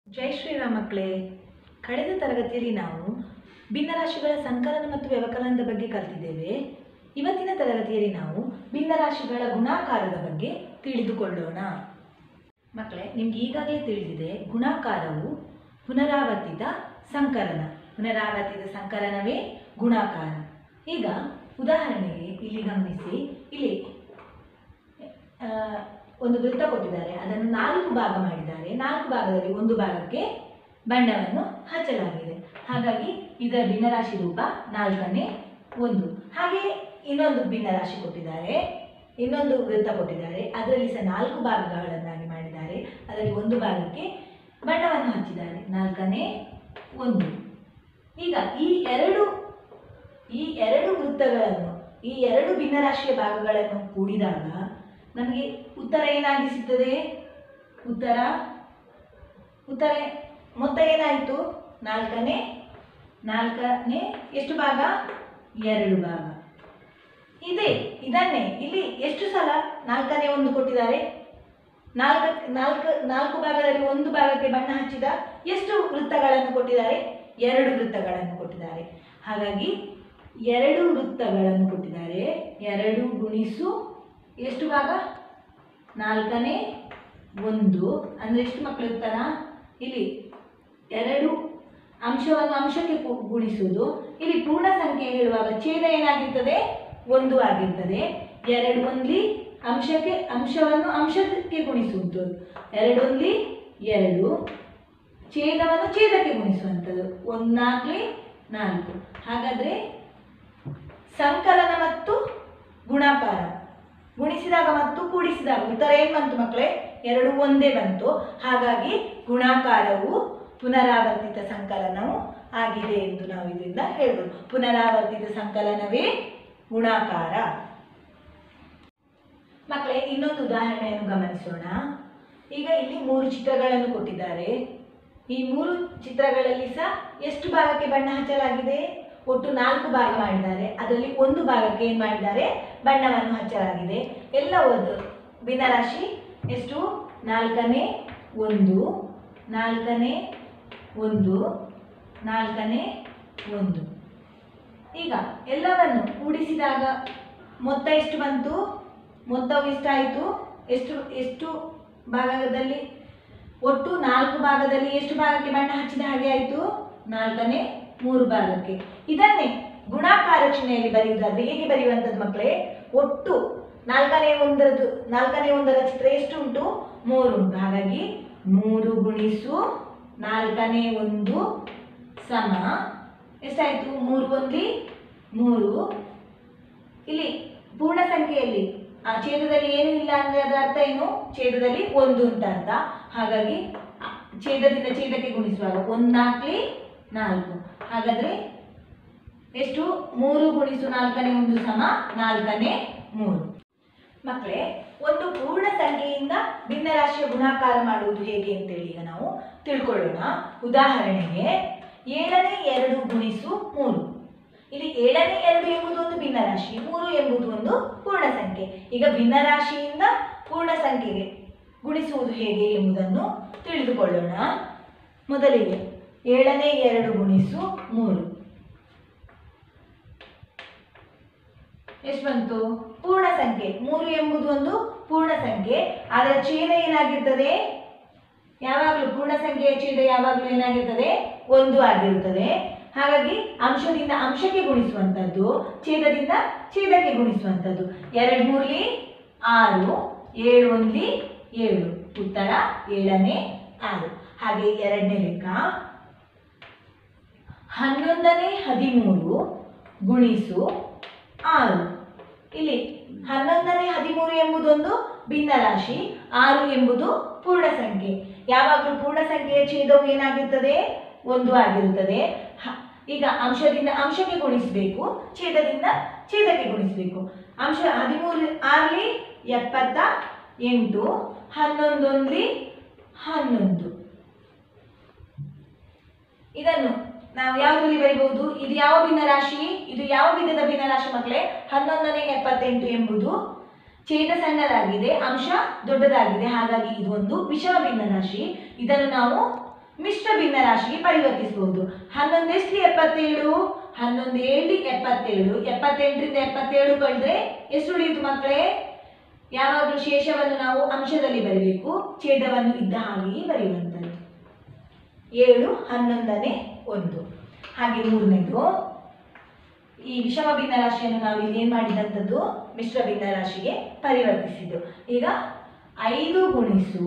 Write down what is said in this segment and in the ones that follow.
ಜೈ ಶ್ರೀರಾಮ್ ಮಕ್ಕಳೇ ಕಳೆದ ತರಗತಿಯಲ್ಲಿ ನಾವು ಭಿನ್ನರಾಶಿಗಳ ಸಂಕಲನ ಮತ್ತು ವ್ಯವಕಲನದ ಬಗ್ಗೆ ಕಲಿತಿದ್ದೇವೆ ಇವತ್ತಿನ ತರಗತಿಯಲ್ಲಿ ನಾವು ಭಿನ್ನರಾಶಿಗಳ ಗುಣಾಕಾರದ ಬಗ್ಗೆ ತಿಳಿದುಕೊಳ್ಳೋಣ ಮಕ್ಕಳೇ ನಿಮ್ಗೆ ಈಗಾಗಲೇ ತಿಳಿದಿದೆ ಗುಣಾಕಾರವು ಪುನರಾವರ್ತಿತ ಸಂಕಲನ ಪುನರಾವರ್ತಿತ ಸಂಕಲನವೇ ಗುಣಾಕಾರ ಈಗ ಉದಾಹರಣೆಗೆ ಇಲ್ಲಿ ಗಮನಿಸಿ ಇಲ್ಲಿ ಆ, ಒಂದು ವೃತ್ತ ಕೊಟ್ಟಿದ್ದಾರೆ ಅದನ್ನು ನಾಲ್ಕು ಭಾಗ ಮಾಡಿದ್ದಾರೆ ನಾಲ್ಕು ಭಾಗದಲ್ಲಿ ಒಂದು ಭಾಗಕ್ಕೆ ಬಣ್ಣವನ್ನು ಹಚ್ಚಲಾಗಿದೆ ಹಾಗಾಗಿ ಇದರ ಭಿನ್ನರಾಶಿ ರೂಪ ನಾಲ್ಕನೇ ಒಂದು ಹಾಗೆ ಇನ್ನೊಂದು ಭಿನ್ನರಾಶಿ ಕೊಟ್ಟಿದ್ದಾರೆ ಇನ್ನೊಂದು ವೃತ್ತ ಕೊಟ್ಟಿದ್ದಾರೆ ಅದರಲ್ಲಿ ಸಹ ನಾಲ್ಕು ಭಾಗಗಳನ್ನಾಗಿ ಮಾಡಿದ್ದಾರೆ ಅದರಲ್ಲಿ ಒಂದು ಭಾಗಕ್ಕೆ ಬಣ್ಣವನ್ನು ಹಚ್ಚಿದ್ದಾರೆ ನಾಲ್ಕನೇ ಒಂದು ಈಗ ಈ ಎರಡು ಈ ಎರಡು ವೃತ್ತಗಳನ್ನು ಈ ಎರಡು ಭಿನ್ನರಾಶಿಯ ಭಾಗಗಳನ್ನು ಕೂಡಿದಾಗ ನಮಗೆ ಉತ್ತರ ಏನಾಗಿ ಸಿಗ್ತದೆ ಉತ್ತರ ಉತ್ತರ ಮೊತ್ತ ಏನಾಯಿತು ನಾಲ್ಕನೇ ನಾಲ್ಕನೇ ಎಷ್ಟು ಭಾಗ ಎರಡು ಭಾಗ ಇದೆ ಇದನ್ನೇ ಇಲ್ಲಿ ಎಷ್ಟು ಸಲ ನಾಲ್ಕನೇ ಒಂದು ಕೊಟ್ಟಿದ್ದಾರೆ ನಾಲ್ಕ ನಾಲ್ಕು ನಾಲ್ಕು ಭಾಗದಲ್ಲಿ ಒಂದು ಭಾಗಕ್ಕೆ ಬಣ್ಣ ಹಚ್ಚಿದ ಎಷ್ಟು ವೃತ್ತಗಳನ್ನು ಕೊಟ್ಟಿದ್ದಾರೆ ಎರಡು ವೃತ್ತಗಳನ್ನು ಕೊಟ್ಟಿದ್ದಾರೆ ಹಾಗಾಗಿ ಎರಡು ವೃತ್ತಗಳನ್ನು ಕೊಟ್ಟಿದ್ದಾರೆ ಎರಡು ಗುಣಿಸು ಎಷ್ಟು ಭಾಗ ನಾಲ್ಕನೇ ಒಂದು ಅಂದರೆ ಎಷ್ಟು ಮಕ್ಕಳು ಉತ್ತರ ಇಲ್ಲಿ ಎರಡು ಅಂಶವನ್ನು ಅಂಶಕ್ಕೆ ಕು- ಗುಣಿಸುವುದು ಇಲ್ಲಿ ಪೂರ್ಣ ಸಂಖ್ಯೆ ಹೇಳುವಾಗ ಛೇದ ಏನಾಗಿರ್ತದೆ ಒಂದು ಆಗಿರ್ತದೆ ಎರಡು ಒಂದ್ಲಿ ಅಂಶಕ್ಕೆ ಅಂಶವನ್ನು ಅಂಶಕ್ಕೆ ಗುಣಿಸುವುದು ಎರಡು ಒಂದ್ಲಿ ಎರಡು ಛೇದವನ್ನು ಛೇದಕ್ಕೆ ಗುಣಿಸುವಂಥದ್ದು ಒಂದು ನಾಲ್ಕಲಿ ನಾಲ್ಕು ಹಾಗಾದರೆ ಸಂಕಲನ ಮತ್ತು ಗುಣಾಕಾರ ಗುಣಿಸಿದಾಗ ಮತ್ತು ಕೂಡಿಸಿದಾಗ ಉತ್ತರ ಏನು ಬಂತು ಮಕ್ಕಳೇ ಎರಡು ಒಂದೇ ಬಂತು ಹಾಗಾಗಿ ಗುಣಾಕಾರವು ಪುನರಾವರ್ತಿತ ಸಂಕಲನವು ಆಗಿದೆ ಎಂದು ನಾವು ಇದರಿಂದ ಹೇಳ್ಬೋದು ಪುನರಾವರ್ತಿತ ಸಂಕಲನವೇ ಗುಣಾಕಾರ ಮಕ್ಕಳೇ ಇನ್ನೊಂದು ಉದಾಹರಣೆಯನ್ನು ಗಮನಿಸೋಣ ಈಗ ಇಲ್ಲಿ ಮೂರು ಚಿತ್ರಗಳನ್ನು ಕೊಟ್ಟಿದ್ದಾರೆ ಈ ಮೂರು ಚಿತ್ರಗಳಲ್ಲಿ ಸಹ ಎಷ್ಟು ಭಾಗಕ್ಕೆ ಬಣ್ಣ ಹಚ್ಚಲಾಗಿದೆ ಒಟ್ಟು ನಾಲ್ಕು ಭಾಗ ಮಾಡಿದ್ದಾರೆ ಅದರಲ್ಲಿ ಒಂದು ಭಾಗಕ್ಕೆ ಏನು ಮಾಡಿದ್ದಾರೆ ಬಣ್ಣವನ್ನು ಹಚ್ಚಲಾಗಿದೆ ಎಲ್ಲ ಒಂದು ಭಿನ್ನರಾಶಿ ಎಷ್ಟು ನಾಲ್ಕನೇ ಒಂದು ನಾಲ್ಕನೇ ಒಂದು ನಾಲ್ಕನೇ ಒಂದು ಈಗ ಎಲ್ಲವನ್ನು ಕೂಡಿಸಿದಾಗ ಮೊತ್ತ ಎಷ್ಟು ಬಂತು ಮೊತ್ತವು ಎಷ್ಟಾಯಿತು ಎಷ್ಟು ಎಷ್ಟು ಭಾಗದಲ್ಲಿ ಒಟ್ಟು ನಾಲ್ಕು ಭಾಗದಲ್ಲಿ ಎಷ್ಟು ಭಾಗಕ್ಕೆ ಬಣ್ಣ ಹಚ್ಚಿದ ಹಾಗೆ ಆಯಿತು ನಾಲ್ಕನೇ ಮೂರು ಭಾಗಕ್ಕೆ ಇದನ್ನೇ ಗುಣಾಕಾರ ಚಿಹ್ನೆಯಲ್ಲಿ ಬರೆಯುವುದಾದ್ರೆ ಹೇಗೆ ಬರೆಯುವಂಥದ್ದು ಮಕ್ಕಳೇ ಒಟ್ಟು ನಾಲ್ಕನೇ ಒಂದರದ್ದು ನಾಲ್ಕನೇ ಒಂದರ ಚಿತ್ರ ಎಷ್ಟು ಉಂಟು ಮೂರು ಉಂಟು ಹಾಗಾಗಿ ಮೂರು ಗುಣಿಸು ನಾಲ್ಕನೇ ಒಂದು ಸಮ ಎಷ್ಟಾಯಿತು ಮೂರು ಒಂದ್ಲಿ ಮೂರು ಇಲ್ಲಿ ಪೂರ್ಣ ಸಂಖ್ಯೆಯಲ್ಲಿ ಆ ಛೇದದಲ್ಲಿ ಏನು ಇಲ್ಲ ಅಂದ್ರೆ ಅದರ ಅರ್ಥ ಏನು ಛೇದದಲ್ಲಿ ಒಂದು ಅಂತ ಅರ್ಥ ಹಾಗಾಗಿ ಆ ಛೇದದಿಂದ ಛೇದಕ್ಕೆ ಗುಣಿಸುವಾಗ ಒಂದು ನಾಲ್ಕಲಿ ನಾಲ್ಕು ಹಾಗಾದ್ರೆ ಎಷ್ಟು ಮೂರು ಗುಣಿಸು ನಾಲ್ಕನೇ ಒಂದು ಸಮ ನಾಲ್ಕನೇ ಮೂರು ಮಕ್ಕಳೇ ಒಂದು ಪೂರ್ಣ ಸಂಖ್ಯೆಯಿಂದ ಭಿನ್ನರಾಶಿಯ ಗುಣಾಕಾರ ಮಾಡುವುದು ಹೇಗೆ ಅಂತೇಳಿ ಈಗ ನಾವು ತಿಳ್ಕೊಳ್ಳೋಣ ಉದಾಹರಣೆಗೆ ಏಳನೇ ಎರಡು ಗುಣಿಸು ಮೂರು ಇಲ್ಲಿ ಏಳನೇ ಎರಡು ಎಂಬುದು ಒಂದು ಭಿನ್ನರಾಶಿ ಮೂರು ಎಂಬುದು ಒಂದು ಪೂರ್ಣ ಸಂಖ್ಯೆ ಈಗ ಭಿನ್ನರಾಶಿಯಿಂದ ಪೂರ್ಣ ಸಂಖ್ಯೆಗೆ ಗುಣಿಸುವುದು ಹೇಗೆ ಎಂಬುದನ್ನು ತಿಳಿದುಕೊಳ್ಳೋಣ ಮೊದಲಿಗೆ ಏಳನೇ ಎರಡು ಗುಣಿಸು ಮೂರು ಎಷ್ಟು ಬಂತು ಪೂರ್ಣ ಸಂಖ್ಯೆ ಮೂರು ಎಂಬುದು ಒಂದು ಪೂರ್ಣ ಸಂಖ್ಯೆ ಅದರ ಛೇದ ಏನಾಗಿರ್ತದೆ ಯಾವಾಗಲೂ ಪೂರ್ಣ ಸಂಖ್ಯೆಯ ಛೇದ ಯಾವಾಗಲೂ ಏನಾಗಿರ್ತದೆ ಒಂದು ಆಗಿರುತ್ತದೆ ಹಾಗಾಗಿ ಅಂಶದಿಂದ ಅಂಶಕ್ಕೆ ಗುಣಿಸುವಂಥದ್ದು ಛೇದದಿಂದ ಛೇದಕ್ಕೆ ಗುಣಿಸುವಂಥದ್ದು ಎರಡು ಮೂರ್ಲಿ ಆರು ಏಳು ಒಂದ್ಲಿ ಏಳು ಉತ್ತರ ಏಳನೇ ಆರು ಹಾಗೆ ಎರಡನೇ ಲೆಕ್ಕ ಹನ್ನೊಂದನೇ ಹದಿಮೂರು ಗುಣಿಸು ಆರು ಇಲ್ಲಿ ಹನ್ನೊಂದನೇ ಹದಿಮೂರು ಎಂಬುದೊಂದು ಭಿನ್ನರಾಶಿ ಆರು ಎಂಬುದು ಪೂರ್ಣ ಸಂಖ್ಯೆ ಯಾವಾಗಲೂ ಪೂರ್ಣ ಸಂಖ್ಯೆಯ ಛೇದವು ಏನಾಗಿರ್ತದೆ ಒಂದು ಆಗಿರುತ್ತದೆ ಹ- ಈಗ ಅಂಶದಿಂದ ಅಂಶಕ್ಕೆ ಗುಣಿಸಬೇಕು ಛೇದದಿಂದ ಛೇದಕ್ಕೆ ಗುಣಿಸಬೇಕು ಅಂಶ ಹದಿಮೂರು ಆರ್ಲಿ ಎಪ್ಪತ್ತ ಎಂಟು ಹನ್ನೊಂದೊಂದ್ಲಿ ಹನ್ನೊಂದು ಇದನ್ನು ನಾವು ಯಾವುದರಲ್ಲಿ ಬರೀಬಹುದು ಇದು ಯಾವ ಭಿನ್ನರಾಶಿ ಇದು ಯಾವ ವಿಧದ ಭಿನ್ನರಾಶಿ ಮಕ್ಕಳೇ ಹನ್ನೊಂದನೇ ಎಪ್ಪತ್ತೆಂಟು ಎಂಬುದು ಛೇದ ಸಣ್ಣದಾಗಿದೆ ಅಂಶ ದೊಡ್ಡದಾಗಿದೆ ಹಾಗಾಗಿ ಇದು ಒಂದು ವಿಷಮ ಭಿನ್ನರಾಶಿ ಇದನ್ನು ನಾವು ಮಿಶ್ರ ಭಿನ್ನರಾಶಿಗೆ ಪರಿವರ್ತಿಸಬಹುದು ಹನ್ನೊಂದು ಎಷ್ಟ್ಲಿ ಎಪ್ಪತ್ತೇಳು ಹನ್ನೊಂದು ಏಳ್ಲಿ ಎಪ್ಪತ್ತೇಳು ಎಪ್ಪತ್ತೆಂಟರಿಂದ ಎಪ್ಪತ್ತೇಳು ಕಳೆದ್ರೆ ಎಷ್ಟು ಉಳಿಯಿತು ಮಕ್ಕಳೇ ಯಾವಾಗಲೂ ಶೇಷವನ್ನು ನಾವು ಅಂಶದಲ್ಲಿ ಬರೀಬೇಕು ಛೇದವನ್ನು ಇದ್ದ ಹಾಗೆಯೇ ಬರೆಯುವಂಥದ್ದು ಏಳು ಹನ್ನೊಂದನೇ ಒಂದು ಹಾಗೆ ಮೂರನೇದು ಈ ವಿಷಮ ಭಿನ್ನರಾಶಿಯನ್ನು ನಾವು ಇಲ್ಲಿ ಏನು ಮಾಡಿದಂಥದ್ದು ಮಿಶ್ರ ಭಿನ್ನರಾಶಿಗೆ ಪರಿವರ್ತಿಸಿದ್ದು ಈಗ ಐದು ಗುಣಿಸು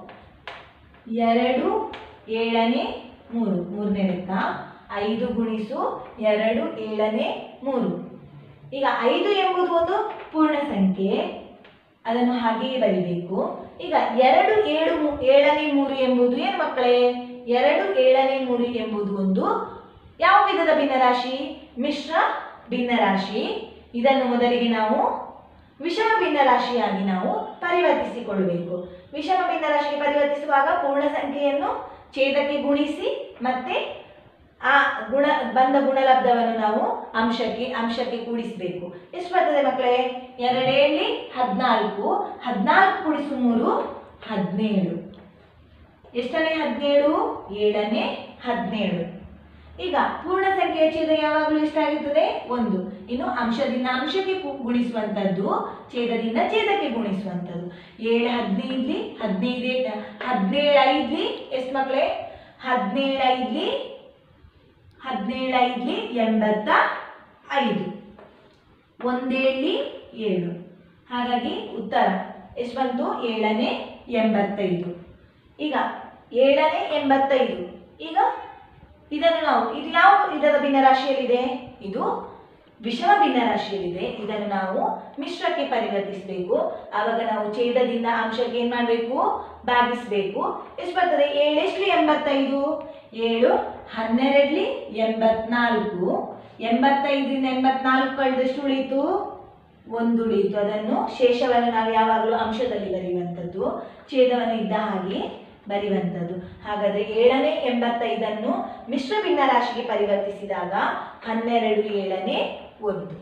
ಎರಡು ಏಳನೇ ಮೂರು ಮೂರನೇ ಲೆಕ್ಕ ಐದು ಗುಣಿಸು ಎರಡು ಏಳನೇ ಮೂರು ಈಗ ಐದು ಎಂಬುದು ಒಂದು ಪೂರ್ಣ ಸಂಖ್ಯೆ ಅದನ್ನು ಹಾಗೆಯೇ ಬರಿಬೇಕು ಈಗ ಎರಡು ಏಳು ಮೂ- ಏಳನೇ ಮೂರು ಎಂಬುದು ಏನು ಮಕ್ಕಳೇ ಎರಡು ಏಳನೇ ಮೂರು ಎಂಬುದು ಒಂದು ಯಾವ ವಿಧದ ಭಿನ್ನರಾಶಿ ಮಿಶ್ರ ಭಿನ್ನರಾಶಿ ಇದನ್ನು ಮೊದಲಿಗೆ ನಾವು ವಿಷಮ ಭಿನ್ನರಾಶಿಯಾಗಿ ನಾವು ಪರಿವರ್ತಿಸಿಕೊಳ್ಳಬೇಕು ವಿಷಮ ಭಿನ್ನರಾಶಿಗೆ ಪರಿವರ್ತಿಸುವಾಗ ಪೂರ್ಣ ಸಂಖ್ಯೆಯನ್ನು ಛೇದಕ್ಕೆ ಗುಣಿಸಿ ಮತ್ತೆ ಆ ಗುಣ ಬಂದ ಗುಣಲಬ್ಧವನ್ನು ನಾವು ಅಂಶಕ್ಕೆ ಅಂಶಕ್ಕೆ ಕೂಡಿಸಬೇಕು ಎಷ್ಟು ಬರ್ತದೆ ಮಕ್ಕಳೇ ಎರಡೇಳಿ ಹದಿನಾಲ್ಕು ಹದಿನಾಲ್ಕು ಕೂಡಿಸು ಮೂರು ಹದಿನೇಳು ಎಷ್ಟನೇ ಹದಿನೇಳು ಏಳನೇ ಹದಿನೇಳು ಈಗ ಪೂರ್ಣ ಸಂಖ್ಯೆಯ ಛೇದ ಯಾವಾಗಲೂ ಎಷ್ಟಾಗಿರ್ತದೆ ಒಂದು ಇನ್ನು ಅಂಶದಿಂದ ಅಂಶಕ್ಕೆ ಕು- ಗುಣಿಸುವಂಥದ್ದು ಛೇದದಿಂದ ಛೇದಕ್ಕೆ ಗುಣಿಸುವಂಥದ್ದು ಏಳು ಹದಿನೈದ್ಲಿ ಹದಿನೈದೇ ಹದಿನೇಳು ಐದ್ಲಿ ಎಷ್ಟು ಮಕ್ಕಳೇ ಹದಿನೇಳು ಐದ್ಲಿ ಹದಿನೇಳು ಐದ್ಲಿ ಎಂಬತ್ತ ಐದು ಒಂದೇಳಿ ಏಳು ಹಾಗಾಗಿ ಉತ್ತರ ಎಷ್ಟು ಬಂತು ಏಳನೇ ಎಂಬತ್ತೈದು ಈಗ ಏಳನೇ ಎಂಬತ್ತೈದು ಈಗ ಇದನ್ನು ನಾವು ಇದು ಯಾವ ವಿಧದ ಭಿನ್ನರಾಶಿಯಲ್ಲಿದೆ ಇದು ವಿಷಮ ಭಿನ್ನರಾಶಿಯಲ್ಲಿದೆ ಇದನ್ನು ನಾವು ಮಿಶ್ರಕ್ಕೆ ಪರಿವರ್ತಿಸಬೇಕು ಆವಾಗ ನಾವು ಛೇದದಿಂದ ಅಂಶಕ್ಕೆ ಏನು ಮಾಡಬೇಕು ಭಾಗಿಸಬೇಕು ಎಷ್ಟು ಬರ್ತದೆ ಏಳೆಷ್ಟು ಎಂಬತ್ತೈದು ಏಳು ಹನ್ನೆರಡ್ಲಿ ಎಂಬತ್ನಾಲ್ಕು ಎಂಬತ್ತೈದರಿಂದ ಎಂಬತ್ನಾಲ್ಕು ಕಳೆದಷ್ಟು ಉಳೀತು ಒಂದು ಉಳೀತು ಅದನ್ನು ಶೇಷವನ್ನು ನಾವು ಯಾವಾಗಲೂ ಅಂಶದಲ್ಲಿ ಬರೆಯುವಂಥದ್ದು ಛೇದವನ್ನು ಇದ್ದ ಹಾಗೆ ಬರೆಯುವಂಥದ್ದು ಹಾಗಾದರೆ ಏಳನೇ ಎಂಬತ್ತೈದನ್ನು ಮಿಶ್ರ ಭಿನ್ನರಾಶಿಗೆ ಪರಿವರ್ತಿಸಿದಾಗ ಹನ್ನೆರಡು ಏಳನೇ ಒಂದು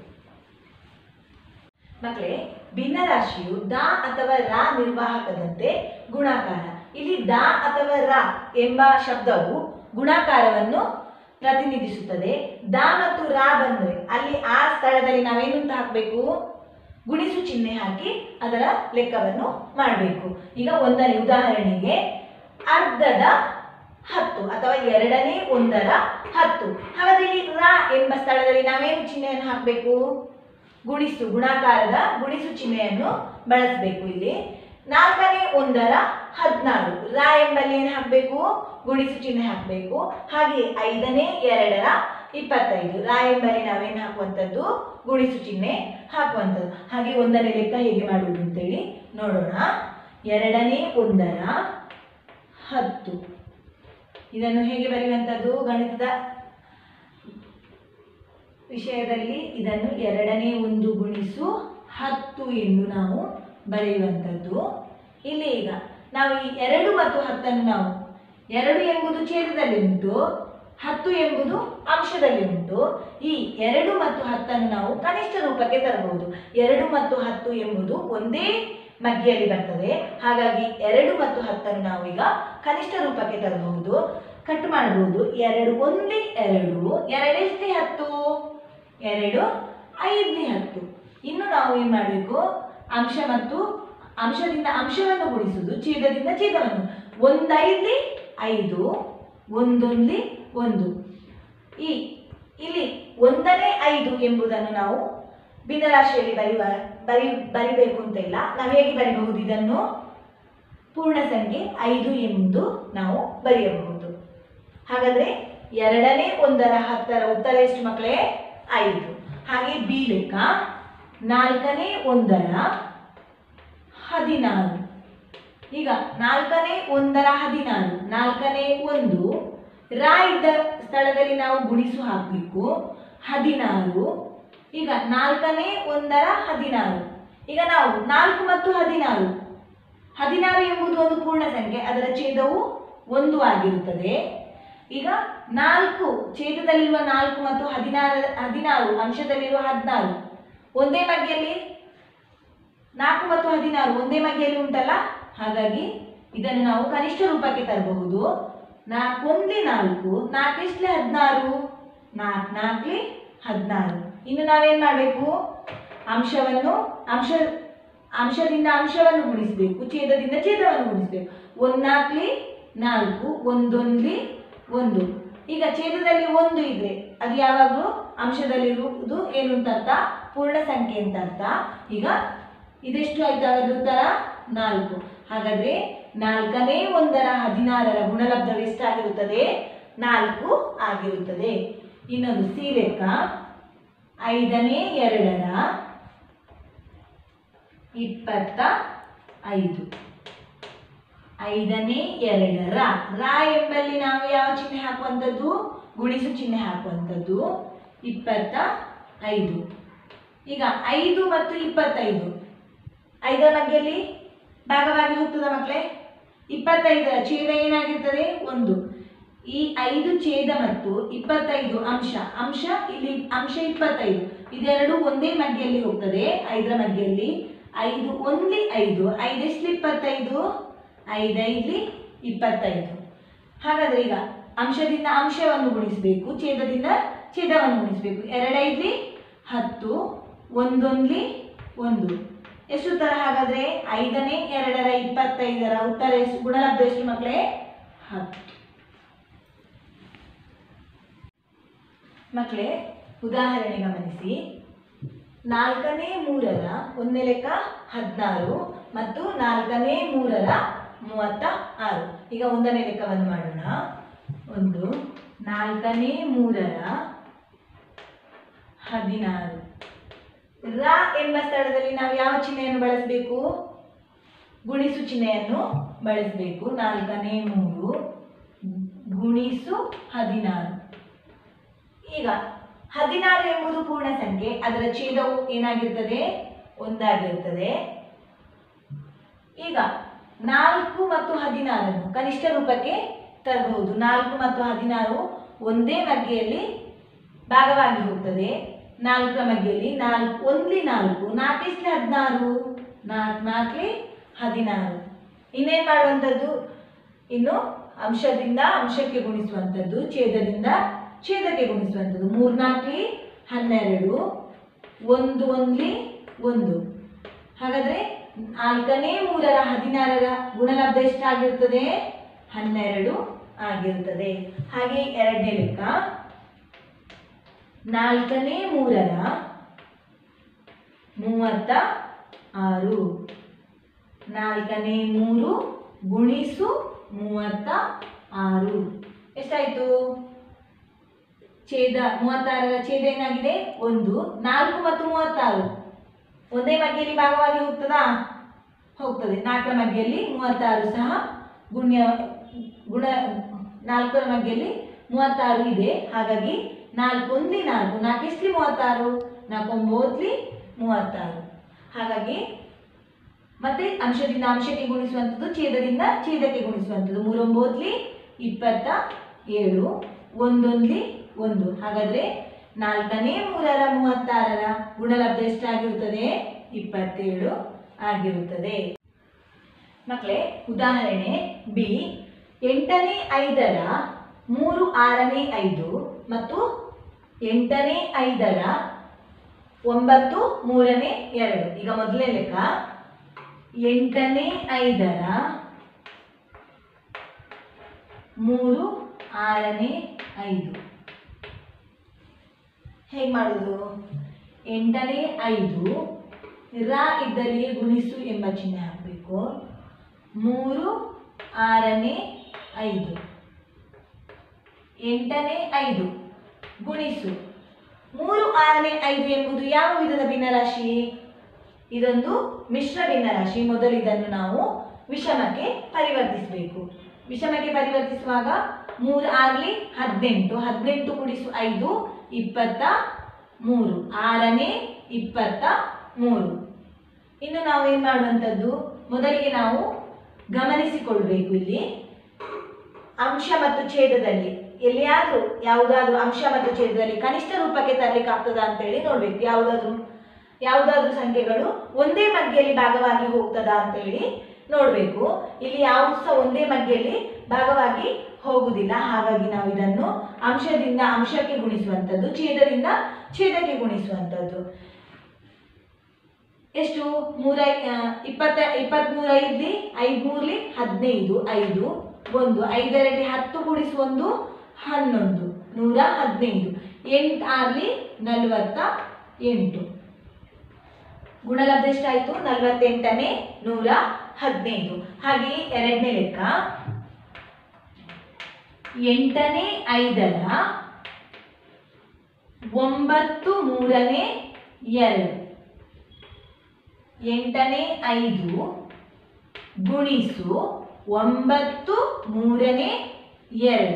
ಮಕ್ಕಳೇ ಭಿನ್ನರಾಶಿಯು ದ ಅಥವಾ ರ ನಿರ್ವಾಹಕದಂತೆ ಗುಣಾಕಾರ ಇಲ್ಲಿ ದ ಅಥವಾ ರ ಎಂಬ ಶಬ್ದವು ಗುಣಾಕಾರವನ್ನು ಪ್ರತಿನಿಧಿಸುತ್ತದೆ ದ ಮತ್ತು ರ ಬಂದರೆ ಅಲ್ಲಿ ಆ ಸ್ಥಳದಲ್ಲಿ ನಾವೇನಂತ ಹಾಕಬೇಕು ಗುಣಿಸು ಚಿಹ್ನೆ ಹಾಕಿ ಅದರ ಲೆಕ್ಕವನ್ನು ಮಾಡಬೇಕು ಈಗ ಒಂದನೇ ಉದಾಹರಣೆಗೆ ಅರ್ಧದ ಹತ್ತು ಅಥವಾ ಎರಡನೇ ಒಂದರ ಹತ್ತು ಹಾಗಾದ್ರೆ ಇಲ್ಲಿ ರ ಎಂಬ ಸ್ಥಳದಲ್ಲಿ ನಾವೇನು ಚಿಹ್ನೆಯನ್ನು ಹಾಕಬೇಕು ಗುಣಿಸು ಗುಣಾಕಾರದ ಗುಣಿಸು ಚಿಹ್ನೆಯನ್ನು ಬಳಸಬೇಕು ಇಲ್ಲಿ ನಾಲ್ಕನೇ ಒಂದರ ಹದಿನಾರು ರ ಎಂಬಲ್ಲಿ ಏನು ಹಾಕಬೇಕು ಗುಣಿಸು ಚಿಹ್ನೆ ಹಾಕಬೇಕು ಹಾಗೆ ಐದನೇ ಎರಡರ ಇಪ್ಪತ್ತೈದು ರ ಎಂಬಲ್ಲಿ ನಾವೇನು ಹಾಕುವಂಥದ್ದು ಗುಣಿಸು ಚಿಹ್ನೆ ಹಾಕುವಂಥದ್ದು ಹಾಗೆ ಒಂದನೇ ಲೆಕ್ಕ ಹೇಗೆ ಮಾಡುವುದು ಅಂತೇಳಿ ನೋಡೋಣ ಎರಡನೇ ಒಂದರ ಹತ್ತು ಇದನ್ನು ಹೇಗೆ ಬರೆಯುವಂಥದ್ದು ಗಣಿತದ ವಿಷಯದಲ್ಲಿ ಇದನ್ನು ಎರಡನೇ ಒಂದು ಗುಣಿಸು ಹತ್ತು ಎಂದು ನಾವು ಬರೆಯುವಂಥದ್ದು ಇಲ್ಲಿ ಈಗ ನಾವು ಈ ಎರಡು ಮತ್ತು ಹತ್ತನ್ನು ನಾವು ಎರಡು ಎಂಬುದು ಛೇದದಲ್ಲಿ ಉಂಟು ಹತ್ತು ಎಂಬುದು ಅಂಶದಲ್ಲಿ ಉಂಟು ಈ ಎರಡು ಮತ್ತು ಹತ್ತನ್ನು ನಾವು ಕನಿಷ್ಠ ರೂಪಕ್ಕೆ ತರಬಹುದು ಎರಡು ಮತ್ತು ಹತ್ತು ಎಂಬುದು ಒಂದೇ ಮಗ್ಗಿಯಲ್ಲಿ ಬರ್ತದೆ ಹಾಗಾಗಿ ಎರಡು ಮತ್ತು ಹತ್ತನ್ನು ನಾವು ಈಗ ಕನಿಷ್ಠ ರೂಪಕ್ಕೆ ತರಬಹುದು ಕಟ್ ಮಾಡಬಹುದು ಎರಡು ಒಂದೇ ಎರಡು ಎರಡೆಷ್ಟೇ ಹತ್ತು ಎರಡು ಐದನೇ ಹತ್ತು ಇನ್ನು ನಾವು ಏನು ಮಾಡಬೇಕು ಅಂಶ ಮತ್ತು ಅಂಶದಿಂದ ಅಂಶವನ್ನು ಗುಣಿಸುವುದು ಛೇದದಿಂದ ಛೇದವನ್ನು ಒಂದೈದ್ಲಿ ಐದು ಒಂದೊಂದ್ಲಿ ಒಂದು ಈ ಇಲ್ಲಿ ಒಂದನೇ ಐದು ಎಂಬುದನ್ನು ನಾವು ಭಿನ್ನರಾಶಿಯಲ್ಲಿ ಬರೆಯುವ ಬರಿ ಬರಿಬೇಕು ಅಂತ ಇಲ್ಲ ನಾವು ಹೇಗೆ ಬರಿಬಹುದು ಇದನ್ನು ಪೂರ್ಣ ಸಂಖ್ಯೆ ಐದು ಎಂದು ನಾವು ಬರೆಯಬಹುದು ಹಾಗಾದ್ರೆ ಎರಡನೇ ಒಂದರ ಹತ್ತರ ಉತ್ತರ ಎಷ್ಟು ಮಕ್ಕಳೇ ಐದು ಹಾಗೆ ಬಿ ಲೆಕ್ಕ ನಾಲ್ಕನೇ ಒಂದರ ಹದಿನಾರು ಈಗ ನಾಲ್ಕನೇ ಒಂದರ ಹದಿನಾರು ನಾಲ್ಕನೇ ಒಂದು ರಾ ಇದ್ದ ಸ್ಥಳದಲ್ಲಿ ನಾವು ಗುಣಿಸು ಹಾಕಬೇಕು ಹದಿನಾರು ಈಗ ನಾಲ್ಕನೇ ಒಂದರ ಹದಿನಾರು ಈಗ ನಾವು ನಾಲ್ಕು ಮತ್ತು ಹದಿನಾರು ಹದಿನಾರು ಎಂಬುದು ಒಂದು ಪೂರ್ಣ ಸಂಖ್ಯೆ ಅದರ ಛೇದವು ಒಂದು ಆಗಿರುತ್ತದೆ ಈಗ ನಾಲ್ಕು ಛೇದದಲ್ಲಿರುವ ನಾಲ್ಕು ಮತ್ತು ಹದಿನಾರ ಹದಿನಾರು ಅಂಶದಲ್ಲಿರುವ ಹದಿನಾರು ಒಂದೇ ಮಗ್ಗಿಯಲ್ಲಿ ನಾಲ್ಕು ಮತ್ತು ಹದಿನಾರು ಒಂದೇ ಮಗ್ಗಿಯಲ್ಲಿ ಉಂಟಲ್ಲ ಹಾಗಾಗಿ ಇದನ್ನು ನಾವು ಕನಿಷ್ಠ ರೂಪಕ್ಕೆ ತರಬಹುದು ನಾಲ್ಕೊಂದ್ಲಿ ನಾಲ್ಕು ನಾಲ್ಕೆಷ್ಟಲೆ ಹದಿನಾರು ನಾಲ್ಕು ನಾಲ್ಕಲಿ ಹದಿನಾರು ಇನ್ನು ನಾವೇನ್ ಮಾಡಬೇಕು ಅಂಶವನ್ನು ಅಂಶ ಅಂಶದಿಂದ ಅಂಶವನ್ನು ಗುಣಿಸಬೇಕು ಛೇದದಿಂದ ಛೇದವನ್ನು ಗುಣಿಸಬೇಕು ಒಂದು ನಾಲ್ಕಲಿ ನಾಲ್ಕು ಒಂದೊಂದ್ಲಿ ಒಂದು ಈಗ ಛೇದದಲ್ಲಿ ಒಂದು ಇದೆ ಅದು ಯಾವಾಗಲೂ ಅಂಶದಲ್ಲಿರುವುದು ಏನು ಅಂತ ಅರ್ಥ ಪೂರ್ಣ ಸಂಖ್ಯೆ ಅಂತ ಅರ್ಥ ಈಗ ಇದೆಷ್ಟು ಆಯ್ತು ಹಾಗಾದ್ರೆ ಉತ್ತರ ನಾಲ್ಕು ಹಾಗಾದ್ರೆ ನಾಲ್ಕನೇ ಒಂದರ ಹದಿನಾರರ ಗುಣಲಬ್ಧವು ಎಷ್ಟಾಗಿರುತ್ತದೆ ನಾಲ್ಕು ಆಗಿರುತ್ತದೆ ಇನ್ನೊಂದು ಸಿ ಲೆಕ್ಕ ಐದನೇ ಎರಡರ ಇಪ್ಪತ್ತ ಐದು ಐದನೇ ಎರಡರ ರ ಎಂಬಲ್ಲಿ ನಾವು ಯಾವ ಚಿಹ್ನೆ ಹಾಕುವಂಥದ್ದು ಗುಣಿಸು ಚಿಹ್ನೆ ಹಾಕುವಂಥದ್ದು ಇಪ್ಪತ್ತ ಐದು ಈಗ ಐದು ಮತ್ತು ಇಪ್ಪತ್ತೈದು ಐದರ ಮಧ್ಯೆಯಲ್ಲಿ ಭಾಗವಾಗಿ ಹೋಗ್ತದ ಮಕ್ಕಳೇ ಇಪ್ಪತ್ತೈದರ ಛೇದ ಏನಾಗಿರ್ತದೆ ಒಂದು ಈ ಐದು ಛೇದ ಮತ್ತು ಇಪ್ಪತ್ತೈದು ಅಂಶ ಅಂಶ ಇಲ್ಲಿ ಅಂಶ ಇಪ್ಪತ್ತೈದು ಇದೆರಡು ಒಂದೇ ಮಧ್ಯೆಯಲ್ಲಿ ಹೋಗ್ತದೆ ಐದರ ಮಧ್ಯೆಯಲ್ಲಿ ಐದು ಒಂದ್ಲಿ ಐದು ಐದೆಷ್ಟು ಇಪ್ಪತ್ತೈದು ಐದೈದ್ಲಿ ಇಪ್ಪತ್ತೈದು ಹಾಗಾದ್ರೆ ಈಗ ಅಂಶದಿಂದ ಅಂಶವನ್ನು ಗುಣಿಸಬೇಕು ಛೇದದಿಂದ ಛೇದವನ್ನು ಗುಣಿಸಬೇಕು ಎರಡೈದ್ಲಿ ಹತ್ತು ಒಂದೊಂದ್ಲಿ ಒಂದು ಎಷ್ಟು ಉತ್ತರ ಹಾಗಾದ್ರೆ ಐದನೇ ಎರಡರ ಇಪ್ಪತ್ತೈದರ ಉತ್ತರ ಎಷ್ಟು ಗುಣಲಬ್ಧ ಎಷ್ಟು ಮಕ್ಕಳೇ ಹತ್ತು ಮಕ್ಕಳೇ ಉದಾಹರಣೆ ಗಮನಿಸಿ ನಾಲ್ಕನೇ ಮೂರರ ಒಂದನೇ ಲೆಕ್ಕ ಹದಿನಾರು ಮತ್ತು ನಾಲ್ಕನೇ ಮೂರರ ಮೂವತ್ತ ಆರು ಈಗ ಒಂದನೇ ಲೆಕ್ಕವನ್ನು ಮಾಡೋಣ ಒಂದು ನಾಲ್ಕನೇ ಮೂರರ ಹದಿನಾರು ರ ಎಂಬ ಸ್ಥಳದಲ್ಲಿ ನಾವು ಯಾವ ಚಿಹ್ನೆಯನ್ನು ಬಳಸಬೇಕು ಗುಣಿಸು ಚಿಹ್ನೆಯನ್ನು ಬಳಸಬೇಕು ನಾಲ್ಕನೇ ಮೂರು ಗುಣಿಸು ಹದಿನಾರು ಈಗ ಹದಿನಾರು ಎಂಬುದು ಪೂರ್ಣ ಸಂಖ್ಯೆ ಅದರ ಛೇದವು ಏನಾಗಿರ್ತದೆ ಒಂದಾಗಿರ್ತದೆ ಈಗ ನಾಲ್ಕು ಮತ್ತು ಹದಿನಾರನ್ನು ಕನಿಷ್ಠ ರೂಪಕ್ಕೆ ತರಬಹುದು ನಾಲ್ಕು ಮತ್ತು ಹದಿನಾರು ಒಂದೇ ಮಗ್ಗೆಯಲ್ಲಿ ಭಾಗವಾಗಿ ಹೋಗ್ತದೆ ನಾಲ್ಕರ ಮಗ್ಗೆಯಲ್ಲಿ ನಾಲ್ಕು ಒಂದ್ಲಿ ನಾಲ್ಕು ನಾಲ್ಕಿಸ್ಲಿ ಹದಿನಾರು ನಾಲ್ಕು ನಾಲ್ಕಲಿ ಹದಿನಾರು ಇನ್ನೇನು ಮಾಡುವಂಥದ್ದು ಇನ್ನು ಅಂಶದಿಂದ ಅಂಶಕ್ಕೆ ಗುಣಿಸುವಂಥದ್ದು ಛೇದದಿಂದ ಛೇದಕ್ಕೆ ಗುಣಿಸುವಂಥದ್ದು ಮೂರ್ನಾಲ್ಕಲಿ ಹನ್ನೆರಡು ಒಂದು ಒಂದ್ಲಿ ಒಂದು ಹಾಗಾದ್ರೆ ನಾಲ್ಕನೇ ಮೂರರ ಹದಿನಾರರ ಗುಣಲಬ್ಧ ಎಷ್ಟಾಗಿರ್ತದೆ ಹನ್ನೆರಡು ಆಗಿರುತ್ತದೆ ಹಾಗೆ ಎರಡನೇ ಲೆಕ್ಕ ನಾಲ್ಕನೇ ಮೂರರ ಮೂವತ್ತ ಆರು ನಾಲ್ಕನೇ ಮೂರು ಗುಣಿಸು ಮೂವತ್ತ ಆರು ಎಷ್ಟಾಯ್ತು ಛೇದ ಮೂವತ್ತಾರರ ಛೇದ ಏನಾಗಿದೆ ಒಂದು ನಾಲ್ಕು ಮತ್ತು ಮೂವತ್ತಾರು ಒಂದೇ ಮಗ್ಗೆಯಲ್ಲಿ ಭಾಗವಾಗಿ ಹೋಗ್ತದಾ ಹೋಗ್ತದೆ ನಾಲ್ಕರ ಮಗ್ಗೆಯಲ್ಲಿ ಮೂವತ್ತಾರು ಸಹ ಗುಣ್ಯ ಗುಣ ನಾಲ್ಕರ ಮಗ್ಗೆಯಲ್ಲಿ ಮೂವತ್ತಾರು ಇದೆ ಹಾಗಾಗಿ ನಾಲ್ಕು ಒಂದ್ಲಿ ನಾಲ್ಕು ನಾಲ್ಕು ಎಷ್ಟ್ಲಿ ಮೂವತ್ತಾರು ನಾಲ್ಕು ಒಂಬತ್ಲಿ ಮೂವತ್ತಾರು ಹಾಗಾಗಿ ಮತ್ತೆ ಅಂಶದಿಂದ ಅಂಶಕ್ಕೆ ಗುಣಿಸುವಂಥದ್ದು ಛೇದದಿಂದ ಛೇದಕ್ಕೆ ಗುಣಿಸುವಂಥದ್ದು ಮೂರೊಂಬತ್ಲಿ ಇಪ್ಪತ್ತ ಏಳು ಒಂದೊಂದ್ಲಿ ಒಂದು ಹಾಗಾದ್ರೆ ನಾಲ್ಕನೇ ಮೂರರ ಮೂವತ್ತಾರರ ಗುಣಲಬ್ಧ ಎಷ್ಟಾಗಿರುತ್ತದೆ ಇಪ್ಪತ್ತೇಳು ಆಗಿರುತ್ತದೆ ಮಕ್ಕಳೇ ಉದಾಹರಣೆ ಬಿ ಎಂಟನೇ ಐದರ ಮೂರು ಆರನೇ ಐದು ಮತ್ತು ಎಂಟನೇ ಐದರ ಒಂಬತ್ತು ಮೂರನೇ ಎರಡು ಈಗ ಮೊದಲನೇ ಲೆಕ್ಕ ಎಂಟನೇ ಐದರ ಮೂರು ಆರನೇ ಐದು ಹೇಗೆ ಮಾಡೋದು ಎಂಟನೇ ಐದು ರ ಇದ್ದಲ್ಲಿ ಗುಣಿಸು ಎಂಬ ಚಿಹ್ನೆ ಹಾಕಬೇಕು ಮೂರು ಆರನೇ ಐದು ಎಂಟನೇ ಐದು ಗುಣಿಸು ಮೂರು ಆರನೇ ಐದು ಎಂಬುದು ಯಾವ ವಿಧದ ಭಿನ್ನರಾಶಿ ಇದೊಂದು ಮಿಶ್ರ ಭಿನ್ನರಾಶಿ ಮೊದಲು ಇದನ್ನು ನಾವು ವಿಷಮಕ್ಕೆ ಪರಿವರ್ತಿಸಬೇಕು ವಿಷಮಕ್ಕೆ ಪರಿವರ್ತಿಸುವಾಗ ಮೂರು ಆರ್ಲಿ ಹದಿನೆಂಟು ಹದಿನೆಂಟು ಕೂಡಿಸು ಐದು ಇಪ್ಪತ್ತ ಮೂರು ಆರನೇ ಇಪ್ಪತ್ತ ಮೂರು ಇನ್ನು ನಾವು ಏನು ಮಾಡುವಂಥದ್ದು ಮೊದಲಿಗೆ ನಾವು ಗಮನಿಸಿಕೊಳ್ಬೇಕು ಇಲ್ಲಿ ಅಂಶ ಮತ್ತು ಛೇದದಲ್ಲಿ ಎಲ್ಲಿಯಾದ್ರೂ ಯಾವುದಾದ್ರೂ ಅಂಶ ಮತ್ತು ಛೇದದಲ್ಲಿ ಕನಿಷ್ಠ ರೂಪಕ್ಕೆ ತರಲಿಕ್ಕೆ ಆಗ್ತದಾ ಅಂತೇಳಿ ನೋಡ್ಬೇಕು ಯಾವುದಾದ್ರೂ ಯಾವುದಾದ್ರೂ ಸಂಖ್ಯೆಗಳು ಒಂದೇ ಮಧ್ಯೆಯಲ್ಲಿ ಭಾಗವಾಗಿ ಹೋಗ್ತದಾ ಅಂತೇಳಿ ನೋಡಬೇಕು ಇಲ್ಲಿ ಯಾವುದು ಸಹ ಒಂದೇ ಮಗ್ಗೆಯಲ್ಲಿ ಭಾಗವಾಗಿ ಹೋಗುವುದಿಲ್ಲ ಹಾಗಾಗಿ ನಾವು ಇದನ್ನು ಅಂಶದಿಂದ ಅಂಶಕ್ಕೆ ಗುಣಿಸುವಂಥದ್ದು ಛೇದದಿಂದ ಛೇದಕ್ಕೆ ಗುಣಿಸುವಂಥದ್ದು ಎಷ್ಟು ಮೂರ ಆ, ಇಪ್ಪತ್ತ ಇಪ್ಪತ್ತ್ಮೂರು ಐದ್ಲಿ ಐದು ಮೂರ್ಲಿ ಹದಿನೈದು ಐದು ಒಂದು ಐದರಲ್ಲಿ ಹತ್ತು ಕೂಡಿಸು ಒಂದು ಹನ್ನೊಂದು ನೂರ ಹದಿನೈದು ಎಂಟು ಆರ್ಲಿ ನಲವತ್ತ ಎಂಟು ಗುಣಲಬ್ಧ ಎಷ್ಟಾಯಿತು ನಲವತ್ತೆಂಟನೇ ನೂರ ಹದಿನೈದು ಹಾಗೆಯೇ ಎರಡನೇ ಲೆಕ್ಕ ಎಂಟನೇ ಐದರ ಒಂಬತ್ತು ಮೂರನೇ ಎರಡು ಎಂಟನೇ ಐದು ಗುಣಿಸು ಒಂಬತ್ತು ಮೂರನೇ ಎರಡು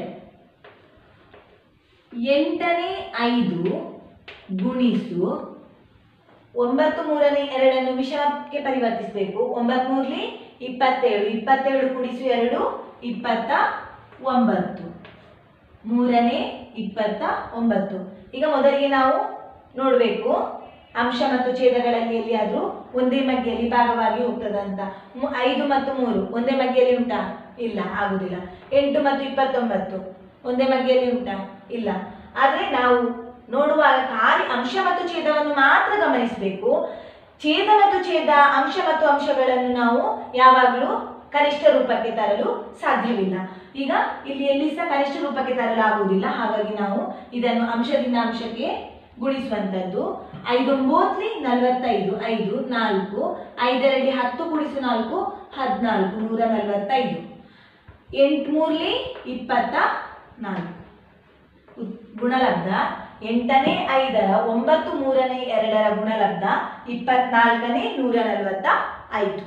ಎಂಟನೇ ಐದು ಗುಣಿಸು ಒಂಬತ್ತು ಮೂರನೇ ಎರಡನ್ನು ವಿಷಮಕ್ಕೆ ಪರಿವರ್ತಿಸಬೇಕು ಒಂಬತ್ತು ಮೂರ್ಲಿ ಇಪ್ಪತ್ತೇಳು ಇಪ್ಪತ್ತೇಳು ಕೂಡಿಸು ಎರಡು ಇಪ್ಪತ್ತ ಒಂಬತ್ತು ಮೂರನೇ ಇಪ್ಪತ್ತ ಒಂಬತ್ತು ಈಗ ಮೊದಲಿಗೆ ನಾವು ನೋಡಬೇಕು ಅಂಶ ಮತ್ತು ಛೇದಗಳಲ್ಲಿ ಎಲ್ಲಿಯಾದರೂ ಒಂದೇ ಮಗ್ಗೆಯಲ್ಲಿ ಭಾಗವಾಗಿ ಹೋಗ್ತದಂತ ಮು- ಐದು ಮತ್ತು ಮೂರು ಒಂದೇ ಮಗ್ಗೆಯಲ್ಲಿ ಉಂಟಾ ಇಲ್ಲ ಆಗುದಿಲ್ಲ ಎಂಟು ಮತ್ತು ಇಪ್ಪತ್ತೊಂಬತ್ತು ಒಂದೇ ಮಗ್ಗೆಯಲ್ಲಿ ಉಂಟಾ ಇಲ್ಲ ಆದರೆ ನಾವು ನೋಡುವಾಗ ಖಾಲಿ ಅಂಶ ಮತ್ತು ಛೇದವನ್ನು ಮಾತ್ರ ಗಮನಿಸಬೇಕು ಛೇದ ಮತ್ತು ಛೇದ ಅಂಶ ಮತ್ತು ಅಂಶಗಳನ್ನು ನಾವು ಯಾವಾಗಲೂ ಕನಿಷ್ಠ ರೂಪಕ್ಕೆ ತರಲು ಸಾಧ್ಯವಿಲ್ಲ ಈಗ ಇಲ್ಲಿ ಎಲ್ಲಿ ಸಹ ಕನಿಷ್ಠ ರೂಪಕ್ಕೆ ತರಲಾಗುವುದಿಲ್ಲ ಹಾಗಾಗಿ ನಾವು ಇದನ್ನು ಅಂಶದಿಂದ ಅಂಶಕ್ಕೆ ಗುಣಿಸುವಂಥದ್ದು ಐದೊಂಬತ್ಲಿ ನಲವತ್ತೈದು ಐದು ನಾಲ್ಕು ಐದರಲ್ಲಿ ಹತ್ತು ಗುಣಿಸು ನಾಲ್ಕು ಹದಿನಾಲ್ಕು ನೂರ ನಲವತ್ತೈದು ಎಂಟು ಮೂರ್ಲಿ ಇಪ್ಪತ್ತ ನಾಲ್ಕು ಉತ್- ಗುಣಲಬ್ಧ ಎಂಟನೇ ಐದರ ಒಂಬತ್ತು ಮೂರನೇ ಎರಡರ ಗುಣಲಬ್ಧ ಇಪ್ಪತ್ನಾಲ್ಕನೇ ನೂರ ನಲವತ್ತ ಐದು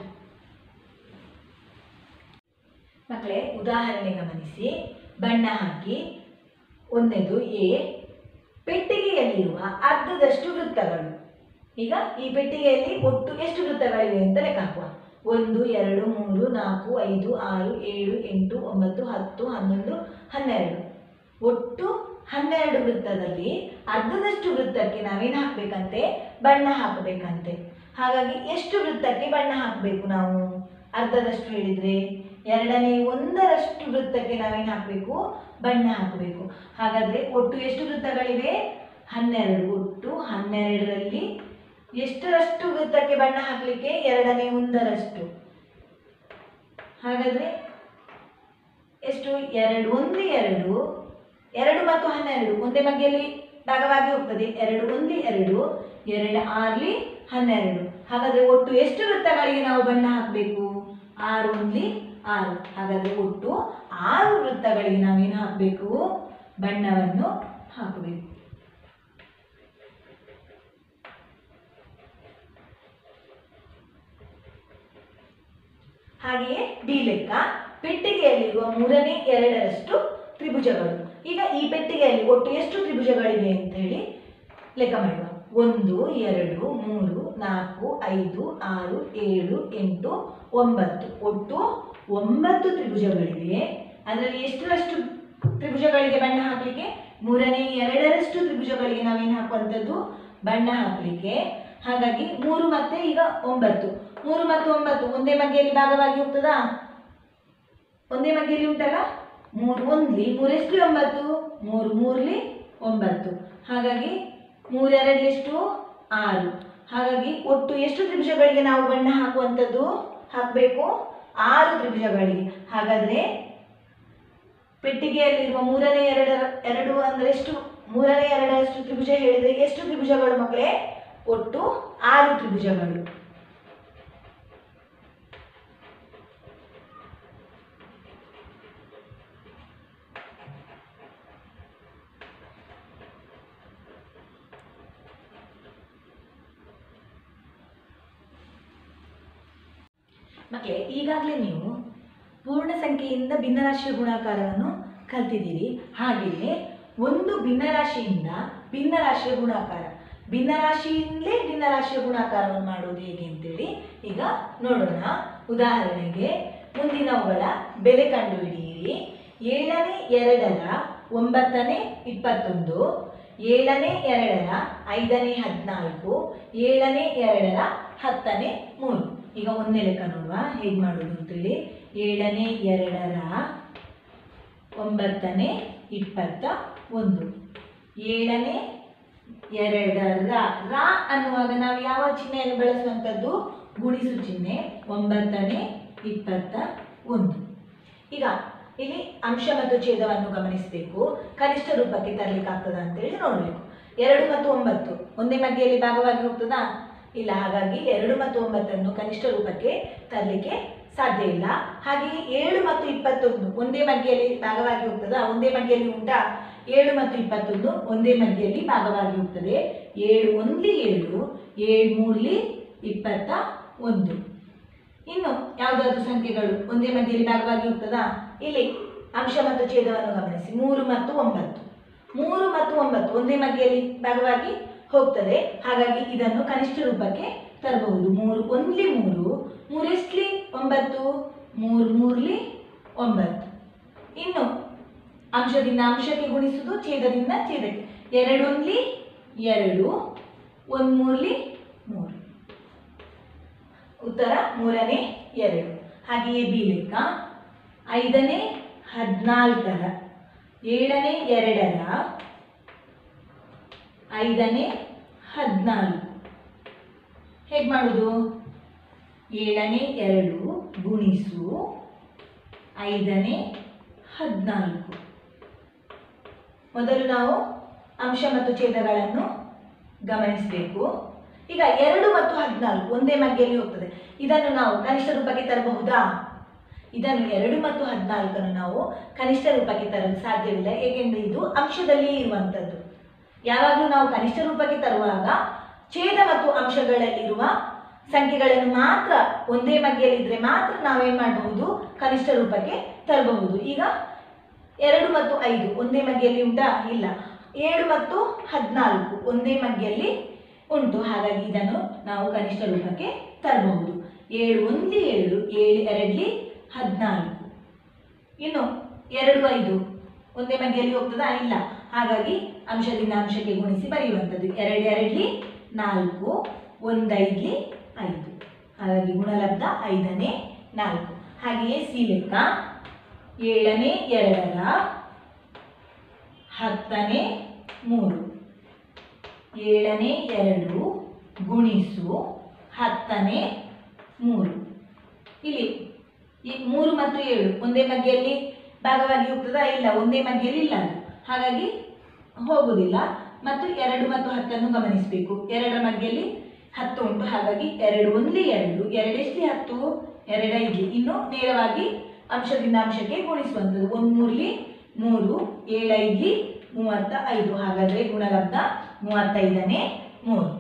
ಮಕ್ಕಳೇ ಉದಾಹರಣೆ ಗಮನಿಸಿ ಬಣ್ಣ ಹಾಕಿ ಒಂದನೇದು ಎ ಪೆಟ್ಟಿಗೆಯಲ್ಲಿರುವ ಅರ್ಧದಷ್ಟು ವೃತ್ತಗಳು ಈಗ ಈ ಪೆಟ್ಟಿಗೆಯಲ್ಲಿ ಒಟ್ಟು ಎಷ್ಟು ವೃತ್ತಗಳಿವೆ ಅಂತ ಲೆಕ್ಕ ಹಾಕುವ ಒಂದು ಎರಡು ಮೂರು ನಾಲ್ಕು ಐದು ಆರು ಏಳು ಎಂಟು ಒಂಬತ್ತು ಹತ್ತು ಹನ್ನೊಂದು ಹನ್ನೆರಡು ಒಟ್ಟು ಹನ್ನೆರಡು ವೃತ್ತದಲ್ಲಿ ಅರ್ಧದಷ್ಟು ವೃತ್ತಕ್ಕೆ ನಾವೇನು ಹಾಕಬೇಕಂತೆ ಬಣ್ಣ ಹಾಕಬೇಕಂತೆ ಹಾಗಾಗಿ ಎಷ್ಟು ವೃತ್ತಕ್ಕೆ ಬಣ್ಣ ಹಾಕಬೇಕು ನಾವು ಅರ್ಧದಷ್ಟು ಹೇಳಿದ್ರೆ ಎರಡನೇ ಒಂದರಷ್ಟು ವೃತ್ತಕ್ಕೆ ನಾವೇನು ಹಾಕಬೇಕು ಬಣ್ಣ ಹಾಕಬೇಕು ಹಾಗಾದ್ರೆ ಒಟ್ಟು ಎಷ್ಟು ವೃತ್ತಗಳಿವೆ ಹನ್ನೆರಡು ಒಟ್ಟು ಹನ್ನೆರಡರಲ್ಲಿ ಎಷ್ಟರಷ್ಟು ವೃತ್ತಕ್ಕೆ ಬಣ್ಣ ಹಾಕಲಿಕ್ಕೆ ಎರಡನೇ ಒಂದರಷ್ಟು ಹಾಗಾದ್ರೆ ಎಷ್ಟು ಎರಡು ಒಂದು ಎರಡು ಎರಡು ಮತ್ತು ಹನ್ನೆರಡು ಒಂದೇ ಬಗೆಯಲ್ಲಿ ಭಾಗವಾಗಿ ಹೋಗ್ತದೆ ಎರಡು ಒಂದು ಎರಡು ಎರಡು ಆರ್ಲಿ ಹನ್ನೆರಡು ಹಾಗಾದ್ರೆ ಒಟ್ಟು ಎಷ್ಟು ವೃತ್ತಗಳಿಗೆ ನಾವು ಬಣ್ಣ ಹಾಕಬೇಕು ಆರು ಒಂದ್ಲಿ ಆರು ಹಾಗಾದ್ರೆ ಒಟ್ಟು ಆರು ವೃತ್ತಗಳಿಗೆ ನಾವೇನು ಹಾಕಬೇಕು ಬಣ್ಣವನ್ನು ಹಾಕಬೇಕು ಹಾಗೆಯೇ ಡಿ ಲೆಕ್ಕ ಪೆಟ್ಟಿಗೆಯಲ್ಲಿರುವ ಮೂರನೇ ಎರಡರಷ್ಟು ತ್ರಿಭುಜಗಳು ಈಗ ಈ ಪೆಟ್ಟಿಗೆಯಲ್ಲಿ ಒಟ್ಟು ಎಷ್ಟು ತ್ರಿಭುಜಗಳಿವೆ ಅಂತ ಹೇಳಿ ಲೆಕ್ಕ ಮಾಡುವ ಒಂದು ಎರಡು ಮೂರು ನಾಲ್ಕು ಐದು ಆರು ಏಳು ಎಂಟು ಒಂಬತ್ತು ಒಟ್ಟು ಒಂಬತ್ತು ತ್ರಿಭುಜಗಳಿವೆ ಅದರಲ್ಲಿ ಎಷ್ಟರಷ್ಟು ತ್ರಿಭುಜಗಳಿಗೆ ಬಣ್ಣ ಹಾಕಲಿಕ್ಕೆ ಮೂರನೇ ಎರಡರಷ್ಟು ತ್ರಿಭುಜಗಳಿಗೆ ನಾವೇನು ಹಾಕುವಂಥದ್ದು ಬಣ್ಣ ಹಾಕಲಿಕ್ಕೆ ಹಾಗಾಗಿ ಮೂರು ಮತ್ತೆ ಈಗ ಒಂಬತ್ತು ಮೂರು ಮತ್ತು ಒಂಬತ್ತು ಒಂದೇ ಮಗ್ಗೆಯಲ್ಲಿ ಭಾಗವಾಗಿ ಹೋಗ್ತದಾ ಒಂದೇ ಮಗ್ಗೆಯಲ್ಲಿ ಉಂಟಲ್ಲ ಮೂರು ಒಂದ್ಲಿ ಮೂರೆಷ್ಟು ಒಂಬತ್ತು ಮೂರು ಮೂರ್ಲಿ ಒಂಬತ್ತು ಹಾಗಾಗಿ ಮೂರೆರಡು ಎಷ್ಟು ಆರು ಹಾಗಾಗಿ ಒಟ್ಟು ಎಷ್ಟು ತ್ರಿಭುಜಗಳಿಗೆ ನಾವು ಬಣ್ಣ ಹಾಕುವಂಥದ್ದು ಹಾಕಬೇಕು ಆರು ತ್ರಿಭುಜಗಳಿಗೆ ಹಾಗಾದ್ರೆ ಪೆಟ್ಟಿಗೆಯಲ್ಲಿರುವ ಮೂರನೇ ಎರಡರ ಎರಡು ಅಂದ್ರೆ ಎಷ್ಟು ಮೂರನೇ ಎರಡರಷ್ಟು ತ್ರಿಭುಜ ಹೇಳಿದ್ರೆ ಎಷ್ಟು ತ್ರಿಭುಜಗಳು ಮಕ್ಕಳೇ ಒಟ್ಟು ಆರು ತ್ರಿಭುಜಗಳು ಮಕ್ಕಳೇ ಈಗಾಗಲೇ ನೀವು ಪೂರ್ಣ ಸಂಖ್ಯೆಯಿಂದ ಭಿನ್ನರಾಶಿಯ ಗುಣಾಕಾರವನ್ನು ಕಲ್ತಿದ್ದೀರಿ ಹಾಗೆಯೇ ಒಂದು ಭಿನ್ನರಾಶಿಯಿಂದ ಭಿನ್ನರಾಶಿಯ ಗುಣಾಕಾರ ಭಿನ್ನರಾಶಿಯಿಂದಲೇ ಭಿನ್ನರಾಶಿಯ ಗುಣಾಕಾರವನ್ನು ಮಾಡುವುದು ಹೇಗೆ ಅಂತೇಳಿ ಈಗ ನೋಡೋಣ ಉದಾಹರಣೆಗೆ ಮುಂದಿನವುಗಳ ಬೆಲೆ ಕಂಡುಹಿಡಿಯಿರಿ ಏಳನೇ ಎರಡರ ಒಂಬತ್ತನೇ ಇಪ್ಪತ್ತೊಂದು ಏಳನೇ ಎರಡರ ಐದನೇ ಹದಿನಾಲ್ಕು ಏಳನೇ ಎರಡರ ಹತ್ತನೇ ಮೂರು ಈಗ ಒಂದನೇ ಲೆಕ್ಕ ನೋಡುವ ಹೇಗೆ ಮಾಡೋದು ಅಂತೇಳಿ ಏಳನೇ ಎರಡರ ಒಂಬತ್ತನೇ ಇಪ್ಪತ್ತ ಒಂದು ಏಳನೇ ಎರಡರ ರ ಅನ್ನುವಾಗ ನಾವು ಯಾವ ಚಿಹ್ನೆಯನ್ನು ಬಳಸುವಂಥದ್ದು ಗುಣಿಸು ಚಿಹ್ನೆ ಒಂಬತ್ತನೇ ಇಪ್ಪತ್ತ ಒಂದು ಈಗ ಇಲ್ಲಿ ಅಂಶ ಮತ್ತು ಛೇದವನ್ನು ಗಮನಿಸಬೇಕು ಕನಿಷ್ಠ ರೂಪಕ್ಕೆ ತರಲಿಕ್ಕೆ ಆಗ್ತದ ಅಂತೇಳಿ ನೋಡಬೇಕು ಎರಡು ಮತ್ತು ಒಂಬತ್ತು ಒಂದೇ ಮಗ್ಗೆಯಲ್ಲಿ ಭಾಗವಾಗಿ ಹೋಗ್ತದಾ ಇಲ್ಲ ಹಾಗಾಗಿ ಎರಡು ಮತ್ತು ಒಂಬತ್ತನ್ನು ಕನಿಷ್ಠ ರೂಪಕ್ಕೆ ತರಲಿಕ್ಕೆ ಸಾಧ್ಯ ಇಲ್ಲ ಹಾಗೆಯೇ ಏಳು ಮತ್ತು ಇಪ್ಪತ್ತೊಂದು ಒಂದೇ ಮಗ್ಗೆಯಲ್ಲಿ ಭಾಗವಾಗಿ ಹೋಗ್ತದಾ ಒಂದೇ ಮಗ್ಗೆಯಲ್ಲಿ ಉಂಟಾ ಏಳು ಮತ್ತು ಇಪ್ಪತ್ತೊಂದು ಒಂದೇ ಮಗ್ಗೆಯಲ್ಲಿ ಭಾಗವಾಗಿ ಹೋಗ್ತದೆ ಏಳು ಒಂದ್ಲಿ ಏಳು ಏಳು ಮೂರ್ಲಿ ಇಪ್ಪತ್ತ ಒಂದು ಇನ್ನು ಯಾವುದಾದ್ರೂ ಸಂಖ್ಯೆಗಳು ಒಂದೇ ಮಧ್ಯೆಯಲ್ಲಿ ಭಾಗವಾಗಿ ಹೋಗ್ತದಾ ಇಲ್ಲಿ ಅಂಶ ಮತ್ತು ಛೇದವನ್ನು ಗಮನಿಸಿ ಮೂರು ಮತ್ತು ಒಂಬತ್ತು ಮೂರು ಮತ್ತು ಒಂಬತ್ತು ಒಂದೇ ಮಧ್ಯೆಯಲ್ಲಿ ಭಾಗವಾಗಿ ಹೋಗ್ತದೆ ಹಾಗಾಗಿ ಇದನ್ನು ಕನಿಷ್ಠ ರೂಪಕ್ಕೆ ತರಬಹುದು ಮೂರು ಒಂದ್ಲಿ ಮೂರು ಮೂರೆಸ್ಟ್ಲಿ ಒಂಬತ್ತು ಮೂರು ಮೂರ್ಲಿ ಒಂಬತ್ತು ಇನ್ನು ಅಂಶದಿಂದ ಅಂಶಕ್ಕೆ ಗುಣಿಸುವುದು ಛೇದದಿಂದ ಛೇದಕ್ಕೆ ಎರಡು ಒಂದ್ಲಿ ಎರಡು ಒಂದು ಮೂರ್ಲಿ ಮೂರು ಉತ್ತರ ಮೂರನೇ ಎರಡು ಹಾಗೆಯೇ ಬಿ ಲೆಕ್ಕ ಐದನೇ ಹದಿನಾಲ್ಕರ ಏಳನೇ ಎರಡರ ಐದನೇ ಹದಿನಾಲ್ಕು ಹೇಗೆ ಮಾಡೋದು ಏಳನೇ ಎರಡು ಗುಣಿಸು ಐದನೇ ಹದಿನಾಲ್ಕು ಮೊದಲು ನಾವು ಅಂಶ ಮತ್ತು ಛೇದಗಳನ್ನು ಗಮನಿಸಬೇಕು ಈಗ ಎರಡು ಮತ್ತು ಹದಿನಾಲ್ಕು ಒಂದೇ ಮಗ್ಗೆಯಲ್ಲಿ ಹೋಗ್ತದೆ ಇದನ್ನು ನಾವು ಕನಿಷ್ಠ ರೂಪಕ್ಕೆ ತರಬಹುದಾ ಇದನ್ನು ಎರಡು ಮತ್ತು ಹದಿನಾಲ್ಕನ್ನು ನಾವು ಕನಿಷ್ಠ ರೂಪಕ್ಕೆ ತರಲು ಸಾಧ್ಯವಿಲ್ಲ ಏಕೆಂದರೆ ಇದು ಅಂಶದಲ್ಲಿ ಇರುವಂಥದ್ದು ಯಾವಾಗಲೂ ನಾವು ಕನಿಷ್ಠ ರೂಪಕ್ಕೆ ತರುವಾಗ ಛೇದ ಮತ್ತು ಅಂಶಗಳಲ್ಲಿರುವ ಸಂಖ್ಯೆಗಳನ್ನು ಮಾತ್ರ ಒಂದೇ ಮಗ್ಗೆಯಲ್ಲಿದ್ದರೆ ಮಾತ್ರ ನಾವೇನು ಮಾಡಬಹುದು ಕನಿಷ್ಠ ರೂಪಕ್ಕೆ ತರಬಹುದು ಈಗ ಎರಡು ಮತ್ತು ಐದು ಒಂದೇ ಮಗ್ಗೆಯಲ್ಲಿ ಉಂಟಾ ಇಲ್ಲ ಏಳು ಮತ್ತು ಹದಿನಾಲ್ಕು ಒಂದೇ ಮಗ್ಗೆಯಲ್ಲಿ ಉಂಟು ಹಾಗಾಗಿ ಇದನ್ನು ನಾವು ಕನಿಷ್ಠ ರೂಪಕ್ಕೆ ತರಬಹುದು ಏಳು ಒಂದ್ಲಿ ಏಳು ಏಳು ಎರಡ್ಲಿ ಹದಿನಾಲ್ಕು ಇನ್ನು ಎರಡು ಐದು ಒಂದೇ ಮಗ್ಗೆಯಲ್ಲಿ ಹೋಗ್ತದಾ ಇಲ್ಲ ಹಾಗಾಗಿ ಅಂಶದಿಂದ ಅಂಶಕ್ಕೆ ಗುಣಿಸಿ ಬರೆಯುವಂಥದ್ದು ಎರಡು ಎರಡ್ಲಿ ನಾಲ್ಕು ಒಂದೈದ್ಲಿ ಐದು ಹಾಗಾಗಿ ಗುಣಲಬ್ಧ ಐದನೇ ನಾಲ್ಕು ಹಾಗೆಯೇ ಸಿ ಲೆಕ್ಕ ಏಳನೇ ಎರಡರ ಹತ್ತನೇ ಮೂರು ಏಳನೇ ಎರಡು ಗುಣಿಸು ಹತ್ತನೇ ಮೂರು ಇಲ್ಲಿ ಈ ಮೂರು ಮತ್ತು ಏಳು ಒಂದೇ ಮಗ್ಗೆಯಲ್ಲಿ ಭಾಗವಾಗಿ ಹೋಗ್ತದಾ ಇಲ್ಲ ಒಂದೇ ಮಗ್ಗೆಯಲ್ಲಿ ಇಲ್ಲ ಅದು ಹಾಗಾಗಿ ಹೋಗುವುದಿಲ್ಲ ಮತ್ತು ಎರಡು ಮತ್ತು ಹತ್ತನ್ನು ಗಮನಿಸಬೇಕು ಎರಡರ ಮಗ್ಗೆಯಲ್ಲಿ ಹತ್ತು ಉಂಟು ಹಾಗಾಗಿ ಎರಡು ಒಂದ್ಲಿ ಎರಡು ಎರಡೆಷ್ಟ್ಲಿ ಹತ್ತು ಎರಡೈದ್ಲಿ ಇನ್ನು ನೇರವಾಗಿ ಅಂಶದಿಂದ ಅಂಶಕ್ಕೆ ಗುಣಿಸುವಂಥದ್ದು ಒಂದು ಮೂರ್ಲಿ ಮೂರು ಏಳೈದ್ಲಿ ಮೂವತ್ತ ಐದು ಹಾಗಾದರೆ ಗುಣಲಬ್ಧ ಮೂವತ್ತೈದನೇ ಮೂರು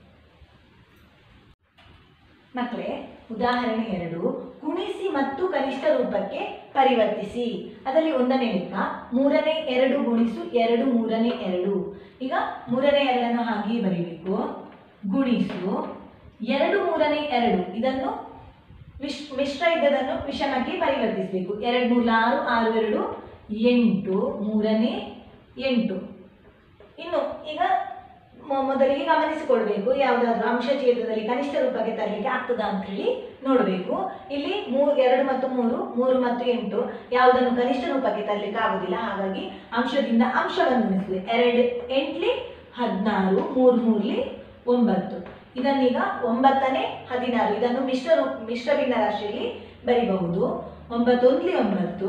ಮಕ್ಕಳೇ ಉದಾಹರಣೆ ಎರಡು ಗುಣಿಸಿ ಮತ್ತು ಕನಿಷ್ಠ ರೂಪಕ್ಕೆ ಪರಿವರ್ತಿಸಿ ಅದರಲ್ಲಿ ಒಂದನೇ ಲೆಕ್ಕ ಮೂರನೇ ಎರಡು ಗುಣಿಸು ಎರಡು ಮೂರನೇ ಎರಡು ಈಗ ಮೂರನೇ ಎರಡನ್ನು ಹಾಗೆಯೇ ಬರೀಬೇಕು ಗುಣಿಸು ಎರಡು ಮೂರನೇ ಎರಡು ಇದನ್ನು ವಿಶ್ ಮಿಶ್ರ ಇದ್ದದನ್ನು ವಿಷಮಕ್ಕೆ ಪರಿವರ್ತಿಸಬೇಕು ಎರಡು ಮೂಲ ಆರು ಆರು ಎರಡು ಎಂಟು ಮೂರನೇ ಎಂಟು ಇನ್ನು ಈಗ ಮೊ- ಮೊದಲಿಗೆ ಗಮನಿಸಿಕೊಳ್ಬೇಕು ಯಾವುದಾದ್ರೂ ಅಂಶ ಛೇದದಲ್ಲಿ ಕನಿಷ್ಠ ರೂಪಕ್ಕೆ ತರಲಿಕ್ಕೆ ಆಗ್ತದಾ ಅಂತ ಹೇಳಿ ನೋಡಬೇಕು ಇಲ್ಲಿ ಮೂ ಎರಡು ಮತ್ತು ಮೂರು ಮೂರು ಮತ್ತು ಎಂಟು ಯಾವುದನ್ನು ಕನಿಷ್ಠ ರೂಪಕ್ಕೆ ತರಲಿಕ್ಕೆ ಆಗುದಿಲ್ಲ ಹಾಗಾಗಿ ಅಂಶದಿಂದ ಅಂಶವನ್ನು ಗುಣಿಸಿದೆ ಎರಡು ಎಂಟ್ಲಿ ಹದಿನಾರು ಮೂರು ಮೂರ್ಲಿ ಒಂಬತ್ತು ಇದನ್ನೀಗ ಒಂಬತ್ತನೇ ಹದಿನಾರು ಇದನ್ನು ಮಿಶ್ರ ರೂಪ ಮಿಶ್ರ ಭಿನ್ನ ರಾಶಿಯಲ್ಲಿ ಬರಿಬಹುದು ಒಂಬತ್ತೊಂದ್ಲಿ ಒಂಬತ್ತು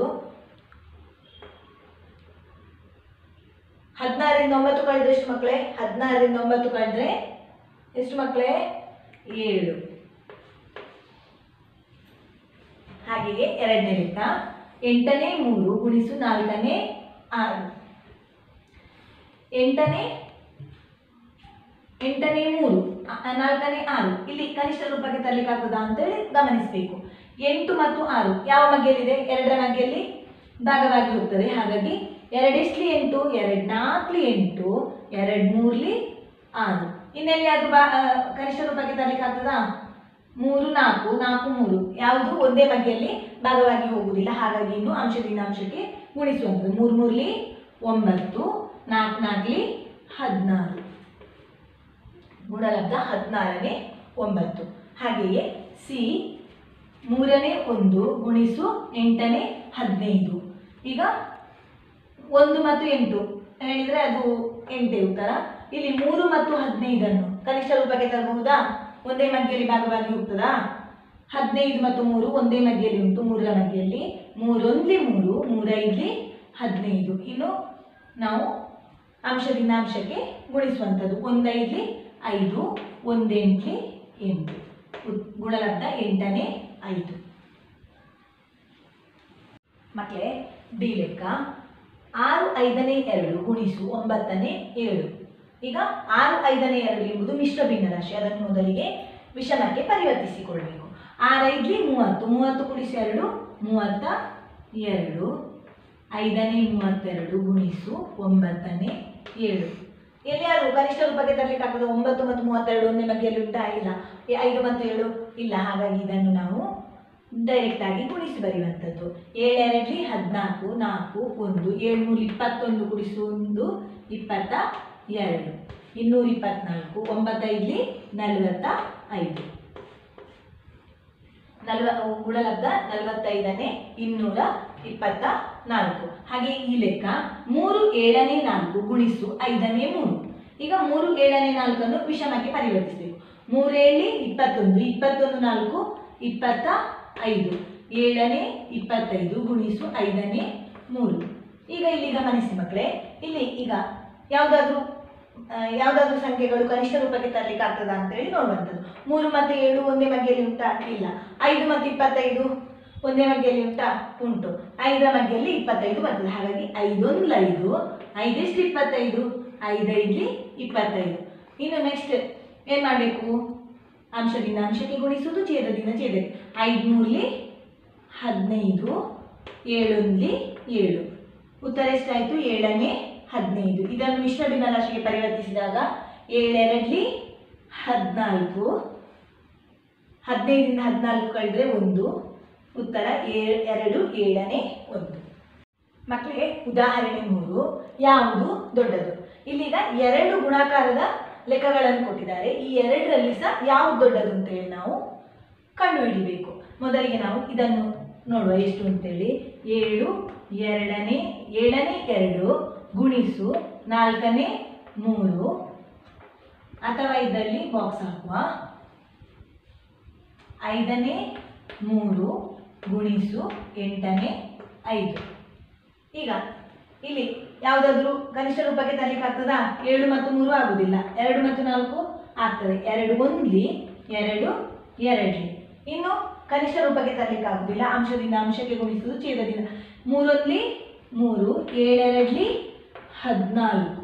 ಹದಿನಾರರಿಂದ ಒಂಬತ್ತು ಕಳೆದ್ರೆ ಎಷ್ಟು ಮಕ್ಕಳೇ ಹದಿನಾರರಿಂದ ಒಂಬತ್ತು ಕಳೆದ್ರೆ ಎಷ್ಟು ಮಕ್ಕಳೇ ಏಳು ಹಾಗೆಯೇ ಎರಡನೇ ಲೆಕ್ಕ ಎಂಟನೇ ಮೂರು ಗುಣಿಸು ನಾಲ್ಕನೇ ಆರು ಎಂಟನೇ ಎಂಟನೇ ಮೂರು ಆ- ಆ ನಾಲ್ಕನೇ ಆರು ಇಲ್ಲಿ ಕನಿಷ್ಠ ರೂಪಕ್ಕೆ ತರಲಿಕ್ಕೆ ಆಗ್ತದಾ ಅಂತೇಳಿ ಗಮನಿಸಬೇಕು ಎಂಟು ಮತ್ತು ಆರು ಯಾವ ಮಗ್ಗೆಯಲ್ಲಿದೆ ಎರಡರ ಮಗ್ಗೆಯಲ್ಲಿ ಭಾಗವಾಗಿ ಹೋಗ್ತದೆ ಹಾಗಾಗಿ ಎರಡೆಸ್ಲಿ ಎಂಟು ಎರಡು ನಾಲ್ಕಲಿ ಎಂಟು ಎರಡು ಮೂರ್ಲಿ ಆರು ಇನ್ನೆಲ್ಲಿ ಅದು ಬಾ ಆ, ಕನಿಷ್ಠ ರೂಪಕ್ಕೆ ತರಲಿಕ್ಕೆ ಆಗ್ತದಾ ಮೂರು ನಾಲ್ಕು ನಾಲ್ಕು ಮೂರು ಯಾವುದು ಒಂದೇ ಬಗೆಯಲ್ಲಿ ಭಾಗವಾಗಿ ಹೋಗುವುದಿಲ್ಲ ಹಾಗಾಗಿ ಇನ್ನು ಅಂಶದಿಂದ ಅಂಶಕ್ಕೆ ಗುಣಿಸುವಂಥದ್ದು ಮೂರು ಮೂರ್ಲಿ ಒಂಬತ್ತು ನಾಲ್ಕು ನಾಲ್ಕಲಿ ಹದಿನಾರು ಗುಣಲಬ್ಧ ಹದಿನಾರನೇ ಒಂಬತ್ತು ಹಾಗೆಯೇ ಸಿ ಮೂರನೇ ಒಂದು ಗುಣಿಸು ಎಂಟನೇ ಹದಿನೈದು ಈಗ ಒಂದು ಮತ್ತು ಎಂಟು ಹೇಳಿದರೆ ಅದು ಎಂಟೇ ಉತ್ತರ ಇಲ್ಲಿ ಮೂರು ಮತ್ತು ಹದಿನೈದನ್ನು ಕನಿಷ್ಠ ರೂಪಕ್ಕೆ ತರಬಹುದಾ ಒಂದೇ ಮಗ್ಗೆಯಲ್ಲಿ ಭಾಗವಾಗಿ ಹೋಗ್ತದಾ ಹದಿನೈದು ಮತ್ತು ಮೂರು ಒಂದೇ ಮಗ್ಗೆಯಲ್ಲಿ ಉಂಟು ಮೂರರ ಮಗ್ಗೆಯಲ್ಲಿ ಮೂರೊಂದ್ಲಿ ಮೂರು ಮೂರೈದ್ಲಿ ಹದಿನೈದು ಇನ್ನು ನಾವು ಅಂಶದಿಂದ ಅಂಶಕ್ಕೆ ಗುಣಿಸುವಂಥದ್ದು ಒಂದೈದ್ಲಿ ಐದು ಒಂದೆಂಟ್ಲಿ ಎಂಟು ಉತ್- ಗುಣಲಬ್ಧ ಎಂಟನೇ ಐದು ಮಕ್ಕಳೇ ಡಿ ಲೆಕ್ಕ ಆರು ಐದನೇ ಎರಡು ಗುಣಿಸು ಒಂಬತ್ತನೇ ಏಳು ಈಗ ಆರು ಐದನೇ ಎರಡು ಎಂಬುದು ಮಿಶ್ರ ಭಿನ್ನರಾಶಿ ಅದನ್ನು ಮೊದಲಿಗೆ ವಿಷಮಕ್ಕೆ ಪರಿವರ್ತಿಸಿಕೊಳ್ಬೇಕು ಆರೈದ್ಲಿ ಮೂವತ್ತು ಮೂವತ್ತು ಕೂಡಿಸಿ ಎರಡು ಮೂವತ್ತ ಎರಡು ಐದನೇ ಮೂವತ್ತೆರಡು ಗುಣಿಸು ಒಂಬತ್ತನೇ ಏಳು ಎಲ್ಲಿಯಾರು ಕನಿಷ್ಠ ರೂಪಕ್ಕೆ ತರಲಿಕ್ಕೆ ಆಗ್ತದೆ ಒಂಬತ್ತು ಮತ್ತು ಮೂವತ್ತೆರಡು ಒಂದೇ ಬಗೆಯಲ್ಲಿ ಉಂಟಾ ಇಲ್ಲ ಈ ಐದು ಮತ್ತು ಏಳು ಇಲ್ಲ ಹಾಗಾಗಿ ಇದನ್ನು ನಾವು ಡೈರೆಕ್ಟ್ ಆಗಿ ಗುಣಿಸಿ ಬರೆಯುವಂಥದ್ದು ಏಳೆರಡ್ಲಿ ಹದಿನಾಲ್ಕು ನಾಲ್ಕು ಒಂದು ಏಳ್ನೂರ ಇಪ್ಪತ್ತೊಂದು ಗುಣಿಸು ಒಂದು ಇಪ್ಪತ್ತ ಎರಡು ಇನ್ನೂರ ಇಪ್ಪತ್ನಾಲ್ಕು ಒಂಬತ್ತೈದ್ಲಿ ನಲವತ್ತ ಐದು ನಲ್ವ ಗುಣಲಬ್ಧ ನಲವತ್ತೈದನೇ ಇನ್ನೂರ ಇಪ್ಪತ್ತ ನಾಲ್ಕು ಹಾಗೆ ಈ ಲೆಕ್ಕ ಮೂರು ಏಳನೇ ನಾಲ್ಕು ಗುಣಿಸು ಐದನೇ ಮೂರು ಈಗ ಮೂರು ಏಳನೇ ನಾಲ್ಕನ್ನು ವಿಷಮಕ್ಕೆ ಪರಿವರ್ತಿಸಬೇಕು ಮೂರೇಳಿ ಇಪ್ಪತ್ತೊಂದು ಇಪ್ಪತ್ತೊಂದು ನಾಲ್ಕು ಇಪ್ಪತ್ತ ಐದು ಏಳನೇ ಇಪ್ಪತ್ತೈದು ಗುಣಿಸು ಐದನೇ ಮೂರು ಈಗ ಇಲ್ಲಿ ಗಮನಿಸಿ ಮಕ್ಕಳೇ ಇಲ್ಲಿ ಈಗ ಯಾವುದಾದ್ರೂ ಯಾವುದಾದ್ರೂ ಸಂಖ್ಯೆಗಳು ಕನಿಷ್ಠ ರೂಪಕ್ಕೆ ತರಲಿಕ್ಕೆ ಆಗ್ತದ ಅಂತೇಳಿ ನೋಡುವಂಥದ್ದು ಮೂರು ಮತ್ತು ಏಳು ಒಂದೇ ಮಗ್ಗೆಯಲ್ಲಿ ಉಂಟಾ ಇಲ್ಲ ಐದು ಮತ್ತು ಇಪ್ಪತ್ತೈದು ಒಂದೇ ಮಗ್ಗೆಯಲ್ಲಿ ಉಂಟಾ ಉಂಟು ಐದರ ಮಗ್ಗೆಯಲ್ಲಿ ಇಪ್ಪತ್ತೈದು ಬರ್ತದೆ ಹಾಗಾಗಿ ಐದೊಂದು ಐದು ಐದೆಷ್ಟು ಇಪ್ಪತ್ತೈದು ಐದೈದ್ಲಿ ಇಪ್ಪತ್ತೈದು ಇನ್ನು ನೆಕ್ಸ್ಟ್ ಏನು ಮಾಡಬೇಕು ಅಂಶದಿಂದ ಅಂಶಕ್ಕೆ ಗುಣಿಸುವುದು ಛೇದದಿಂದ ಛೇದಕ್ಕೆ ಐದುನೂರ್ಲಿ ಹದಿನೈದು ಏಳೊಂದ್ಲಿ ಏಳು ಉತ್ತರ ಎಷ್ಟಾಯಿತು ಏಳನೇ ಹದಿನೈದು ಇದನ್ನು ಮಿಶ್ರ ಭಿನ್ನರಾಶಿಗೆ ಪರಿವರ್ತಿಸಿದಾಗ ಏಳೆರಡ್ಲಿ ಹದಿನಾಲ್ಕು ಹದಿನೈದರಿಂದ ಹದಿನಾಲ್ಕು ಕಳೆದ್ರೆ ಒಂದು ಉತ್ತರ ಏ- ಎರಡು ಏಳನೇ ಒಂದು ಮಕ್ಕಳೇ ಉದಾಹರಣೆ ಮೂರು ಯಾವುದು ದೊಡ್ಡದು ಇಲ್ಲೀಗ ಎರಡು ಗುಣಾಕಾರದ ಲೆಕ್ಕಗಳನ್ನು ಕೊಟ್ಟಿದ್ದಾರೆ ಈ ಎರಡರಲ್ಲಿ ಸಹ ಯಾವುದು ದೊಡ್ಡದು ಅಂತೇಳಿ ನಾವು ಕಂಡುಹಿಡಿಬೇಕು ಮೊದಲಿಗೆ ನಾವು ಇದನ್ನು ನೋಡುವ ಎಷ್ಟು ಅಂತೇಳಿ ಏಳು ಎರಡನೇ ಏಳನೇ ಎರಡು ಗುಣಿಸು ನಾಲ್ಕನೇ ಮೂರು ಅಥವಾ ಇದರಲ್ಲಿ ಬಾಕ್ಸ್ ಹಾಕುವ ಐದನೇ ಮೂರು ಗುಣಿಸು ಎಂಟನೇ ಐದು ಈಗ ಇಲ್ಲಿ ಯಾವುದಾದ್ರೂ ಕನಿಷ್ಠ ರೂಪಕ್ಕೆ ತರಲಿಕ್ಕೆ ಆಗ್ತದಾ ಏಳು ಮತ್ತು ಮೂರು ಆಗುದಿಲ್ಲ ಎರಡು ಮತ್ತು ನಾಲ್ಕು ಆಗ್ತದೆ ಎರಡು ಒಂದ್ಲಿ ಎರಡು ಎರಡ್ಲಿ ಇನ್ನು ಕನಿಷ್ಠ ರೂಪಕ್ಕೆ ತರಲಿಕ್ಕೆ ಆಗುದಿಲ್ಲ ಅಂಶದಿಂದ ಅಂಶಕ್ಕೆ ಗುಣಿಸುವುದು ಛೇದದಿಂದ ಮೂರೊಂದ್ಲಿ ಮೂರು ಏಳೆರಡ್ಲಿ ಹದಿನಾಲ್ಕು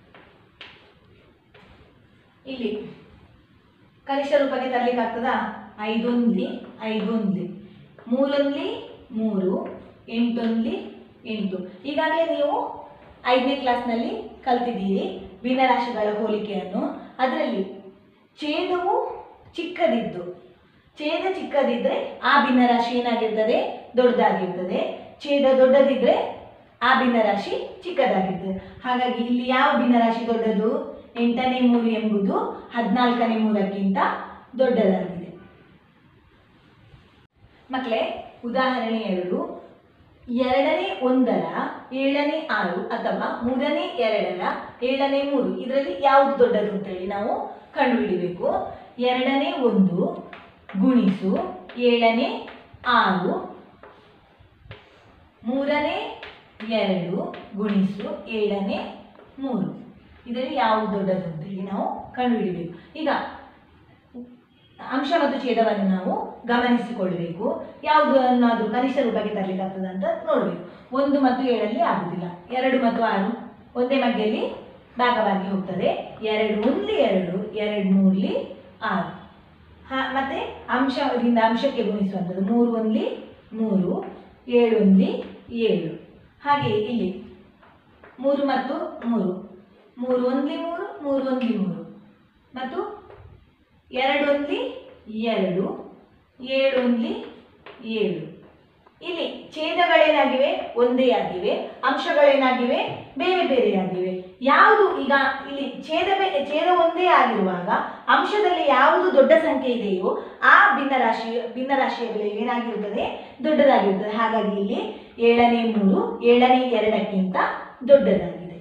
ಇಲ್ಲಿ ಕನಿಷ್ಠ ರೂಪಕ್ಕೆ ತರಲಿಕ್ಕೆ ಆಗ್ತದಾ ಐದೊಂದ್ಲಿ ಐದೊಂದ್ಲಿ ಮೂರೊಂದ್ಲಿ ಮೂರು ಎಂಟೊಂದ್ಲಿ ಎಂಟು ಈಗಾಗಲೇ ನೀವು ಐದನೇ ಕ್ಲಾಸ್ನಲ್ಲಿ ಕಲ್ತಿದ್ದೀರಿ ಭಿನ್ನರಾಶಿಗಳ ಹೋಲಿಕೆಯನ್ನು ಅದರಲ್ಲಿ ಛೇದವು ಚಿಕ್ಕದಿದ್ದು ಛೇದ ಚಿಕ್ಕದಿದ್ದರೆ ಆ ಭಿನ್ನರಾಶಿ ಏನಾಗಿರ್ತದೆ ದೊಡ್ಡದಾಗಿರ್ತದೆ ಛೇದ ದೊಡ್ಡದಿದ್ದರೆ ಆ ಭಿನ್ನರಾಶಿ ಚಿಕ್ಕದಾಗಿರ್ತದೆ ಹಾಗಾಗಿ ಇಲ್ಲಿ ಯಾವ ಭಿನ್ನರಾಶಿ ದೊಡ್ಡದು ಎಂಟನೇ ಮೂರು ಎಂಬುದು ಹದಿನಾಲ್ಕನೇ ಮೂರಕ್ಕಿಂತ ದೊಡ್ಡದಾಗಿದೆ ಮಕ್ಕಳೇ ಉದಾಹರಣೆ ಎರಡು ಎರಡನೇ ಒಂದರ ಏಳನೇ ಆರು ಅಥವಾ ಮೂರನೇ ಎರಡರ ಏಳನೇ ಮೂರು ಇದರಲ್ಲಿ ಯಾವುದು ದೊಡ್ಡದು ಅಂತೇಳಿ ನಾವು ಕಂಡುಹಿಡಿಬೇಕು ಎರಡನೇ ಒಂದು ಗುಣಿಸು ಏಳನೇ ಆರು ಮೂರನೇ ಎರಡು ಗುಣಿಸು ಏಳನೇ ಮೂರು ಇದರಲ್ಲಿ ಯಾವುದು ದೊಡ್ಡದು ಅಂತೇಳಿ ನಾವು ಕಂಡುಹಿಡಿಬೇಕು ಈಗ ಅಂಶ ಮತ್ತು ಛೇದವನ್ನು ನಾವು ಗಮನಿಸಿಕೊಳ್ಬೇಕು ಯಾವುದನ್ನಾದರೂ ಕನಿಷ್ಠ ರೂಪಕ್ಕೆ ತರಲಿಕ್ಕೆ ಆಗ್ತದೆ ಅಂತ ನೋಡಬೇಕು ಒಂದು ಮತ್ತು ಏಳಲ್ಲಿ ಆಗುದಿಲ್ಲ ಎರಡು ಮತ್ತು ಆರು ಒಂದೇ ಮಗ್ಗೆಯಲ್ಲಿ ಭಾಗವಾಗಿ ಹೋಗ್ತದೆ ಎರಡು ಒಂದ್ಲಿ ಎರಡು ಎರಡು ಮೂರ್ಲಿ ಆರು ಹಾ ಮತ್ತೆ ಅಂಶದಿಂದ ಅಂಶಕ್ಕೆ ಗುಣಿಸುವಂಥದ್ದು ಮೂರು ಒಂದ್ಲಿ ಮೂರು ಏಳು ಒಂದ್ಲಿ ಏಳು ಹಾಗೆ ಇಲ್ಲಿ ಮೂರು ಮತ್ತು ಮೂರು ಮೂರು ಒಂದ್ಲಿ ಮೂರು ಮೂರು ಒಂದ್ಲಿ ಮೂರು ಮತ್ತು ಎರಡು ಒಂದ್ಲಿ ಎರಡು ಏಳು ಒಂದ್ಲಿ ಏಳು ಇಲ್ಲಿ ಛೇದಗಳೇನಾಗಿವೆ ಒಂದೇ ಆಗಿವೆ ಅಂಶಗಳೇನಾಗಿವೆ ಬೇರೆ ಬೇರೆಯಾಗಿವೆ ಯಾವುದು ಈಗ ಇಲ್ಲಿ ಛೇದ ಬೆ- ಛೇದ ಒಂದೇ ಆಗಿರುವಾಗ ಅಂಶದಲ್ಲಿ ಯಾವುದು ದೊಡ್ಡ ಸಂಖ್ಯೆ ಇದೆಯೋ ಆ ಭಿನ್ನರಾಶಿ ಭಿನ್ನರಾಶಿಯ ಬೆಲೆ ಏನಾಗಿರುತ್ತದೆ ದೊಡ್ಡದಾಗಿರುತ್ತದೆ ಹಾಗಾಗಿ ಇಲ್ಲಿ ಏಳನೇ ಮೂರು ಏಳನೇ ಎರಡಕ್ಕಿಂತ ದೊಡ್ಡದಾಗಿದೆ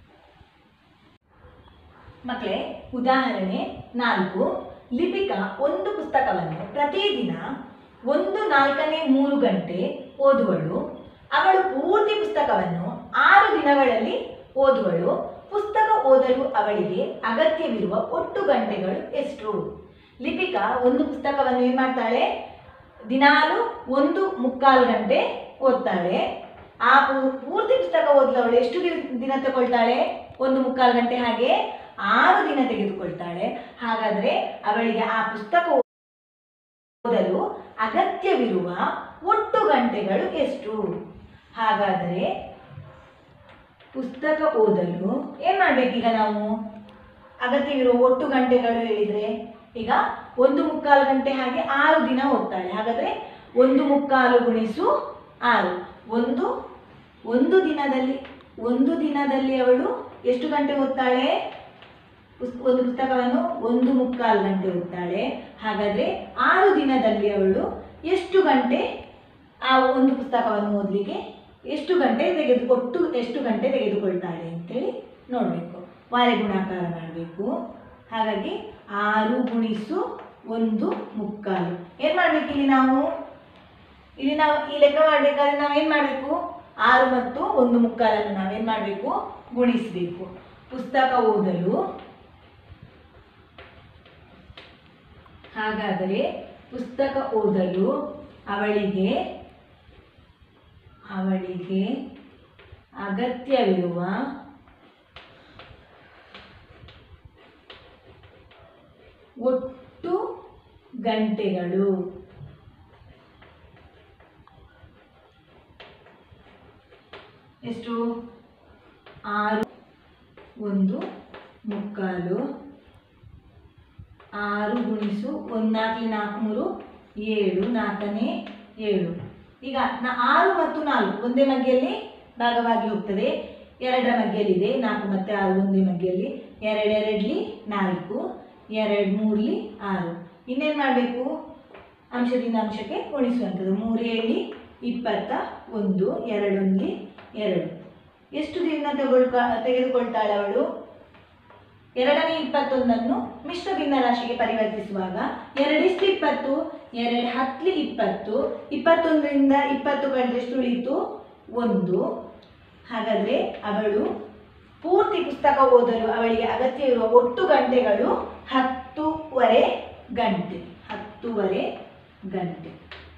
ಮಕ್ಕಳೇ ಉದಾಹರಣೆ ನಾಲ್ಕು ಲಿಪಿಕಾ ಒಂದು ಪುಸ್ತಕವನ್ನು ಪ್ರತಿದಿನ ಒಂದು ನಾಲ್ಕನೇ ಮೂರು ಗಂಟೆ ಓದುವಳು ಅವಳು ಪೂರ್ತಿ ಪುಸ್ತಕವನ್ನು ಆರು ದಿನಗಳಲ್ಲಿ ಓದುವಳು ಪುಸ್ತಕ ಓದಲು ಅವಳಿಗೆ ಅಗತ್ಯವಿರುವ ಒಟ್ಟು ಗಂಟೆಗಳು ಎಷ್ಟು ಲಿಪಿಕಾ ಒಂದು ಪುಸ್ತಕವನ್ನು ಏನು ಮಾಡ್ತಾಳೆ ದಿನಾಲು ಒಂದು ಮುಕ್ಕಾಲು ಗಂಟೆ ಓದ್ತಾಳೆ ಆ ಪೂ- ಪೂರ್ತಿ ಪುಸ್ತಕ ಓದಲು ಅವಳು ಎಷ್ಟು ದಿನ ದಿನ ತಗೊಳ್ತಾಳೆ ಒಂದು ಮುಕ್ಕಾಲು ಗಂಟೆ ಹಾಗೆ ಆರು ದಿನ ತೆಗೆದುಕೊಳ್ತಾಳೆ ಹಾಗಾದ್ರೆ ಅವಳಿಗೆ ಆ ಪುಸ್ತಕ ಓದಲು ಅಗತ್ಯವಿರುವ ಒಟ್ಟು ಗಂಟೆಗಳು ಎಷ್ಟು ಹಾಗಾದರೆ ಪುಸ್ತಕ ಓದಲು ಏನ್ ಮಾಡ್ಬೇಕೀಗ ನಾವು ಅಗತ್ಯವಿರುವ ಒಟ್ಟು ಗಂಟೆಗಳು ಹೇಳಿದ್ರೆ ಈಗ ಒಂದು ಮುಕ್ಕಾಲು ಗಂಟೆ ಹಾಗೆ ಆರು ದಿನ ಓದ್ತಾಳೆ ಹಾಗಾದ್ರೆ ಒಂದು ಮುಕ್ಕಾಲು ಗುಣಿಸು ಆರು ಒಂದು ಒಂದು ದಿನದಲ್ಲಿ ಒಂದು ದಿನದಲ್ಲಿ ಅವಳು ಎಷ್ಟು ಗಂಟೆ ಓದ್ತಾಳೆ ಪುಸ್- ಒಂದು ಪುಸ್ತಕವನ್ನು ಒಂದು ಮುಕ್ಕಾಲು ಗಂಟೆ ಓದ್ತಾಳೆ ಹಾಗಾದ್ರೆ ಆರು ದಿನದಲ್ಲಿ ಅವಳು ಎಷ್ಟು ಗಂಟೆ ಆ ಒಂದು ಪುಸ್ತಕವನ್ನು ಓದಲಿಕ್ಕೆ ಎಷ್ಟು ಗಂಟೆ ತೆಗೆದು ಒಟ್ಟು ಎಷ್ಟು ಗಂಟೆ ತೆಗೆದುಕೊಳ್ತಾಳೆ ಅಂತೇಳಿ ನೋಡಬೇಕು ವಾರೆ ಗುಣಾಕಾರ ಮಾಡಬೇಕು ಹಾಗಾಗಿ ಆರು ಗುಣಿಸು ಒಂದು ಮುಕ್ಕಾಲು ಏನು ಮಾಡ್ಬೇಕು ಇಲ್ಲಿ ನಾವು ಇಲ್ಲಿ ನಾವು ಈ ಲೆಕ್ಕ ಮಾಡಬೇಕಾದ್ರೆ ನಾವೇನು ಮಾಡಬೇಕು ಆರು ಮತ್ತು ಒಂದು ಮುಕ್ಕಾಲನ್ನು ನಾವೇನು ಮಾಡಬೇಕು ಗುಣಿಸಬೇಕು ಪುಸ್ತಕ ಓದಲು ಹಾಗಾದರೆ ಪುಸ್ತಕ ಓದಲು ಅವಳಿಗೆ ಅವಳಿಗೆ ಅಗತ್ಯವಿರುವ ಒಟ್ಟು ಗಂಟೆಗಳು ಎಷ್ಟು ಆರು ಒಂದು ಮುಕ್ಕಾಲು ಆರು ಗುಣಿಸು ಒಂದು ನಾಲ್ಕಲಿ ನಾಲ್ಕು ಮೂರು ಏಳು ನಾಲ್ಕನೇ ಏಳು ಈಗ ನಾ ಆರು ಮತ್ತು ನಾಲ್ಕು ಒಂದೇ ಮಗ್ಗೆಯಲ್ಲಿ ಭಾಗವಾಗಿ ಹೋಗ್ತದೆ ಎರಡರ ಮಗ್ಗೆಯಲ್ಲಿದೆ ನಾಲ್ಕು ಮತ್ತು ಆರು ಒಂದೇ ಮಗ್ಗೆಯಲ್ಲಿ ಎರಡೆರಡ್ಲಿ ನಾಲ್ಕು ಎರಡು ಮೂರ್ಲಿ ಆರು ಇನ್ನೇನು ಮಾಡಬೇಕು ಅಂಶದಿಂದ ಅಂಶಕ್ಕೆ ಗುಣಿಸುವಂಥದ್ದು ಮೂರೇಳಿ ಇಪ್ಪತ್ತ ಒಂದು ಎರಡೊಂದ್ಲಿ ಎರಡು ಎಷ್ಟು ದಿನ ತಗೊಳ್ಕ ತೆಗೆದುಕೊಳ್ತಾಳೆ ಅವಳು ಎರಡನೇ ಇಪ್ಪತ್ತೊಂದನ್ನು ಮಿಶ್ರ ಭಿನ್ನರಾಶಿಗೆ ಪರಿವರ್ತಿಸುವಾಗ ಎರಡಿಷ್ಟು ಇಪ್ಪತ್ತು ಎರಡು ಹತ್ಲಿ ಇಪ್ಪತ್ತು ಇಪ್ಪತ್ತೊಂದರಿಂದ ಇಪ್ಪತ್ತು ಕಳೆದಷ್ಟು ಉಳಿಯಿತು ಒಂದು ಹಾಗಾದರೆ ಅವಳು ಪೂರ್ತಿ ಪುಸ್ತಕ ಓದಲು ಅವಳಿಗೆ ಅಗತ್ಯವಿರುವ ಒಟ್ಟು ಗಂಟೆಗಳು ಹತ್ತೂವರೆ ಗಂಟೆ ಹತ್ತೂವರೆ ಗಂಟೆ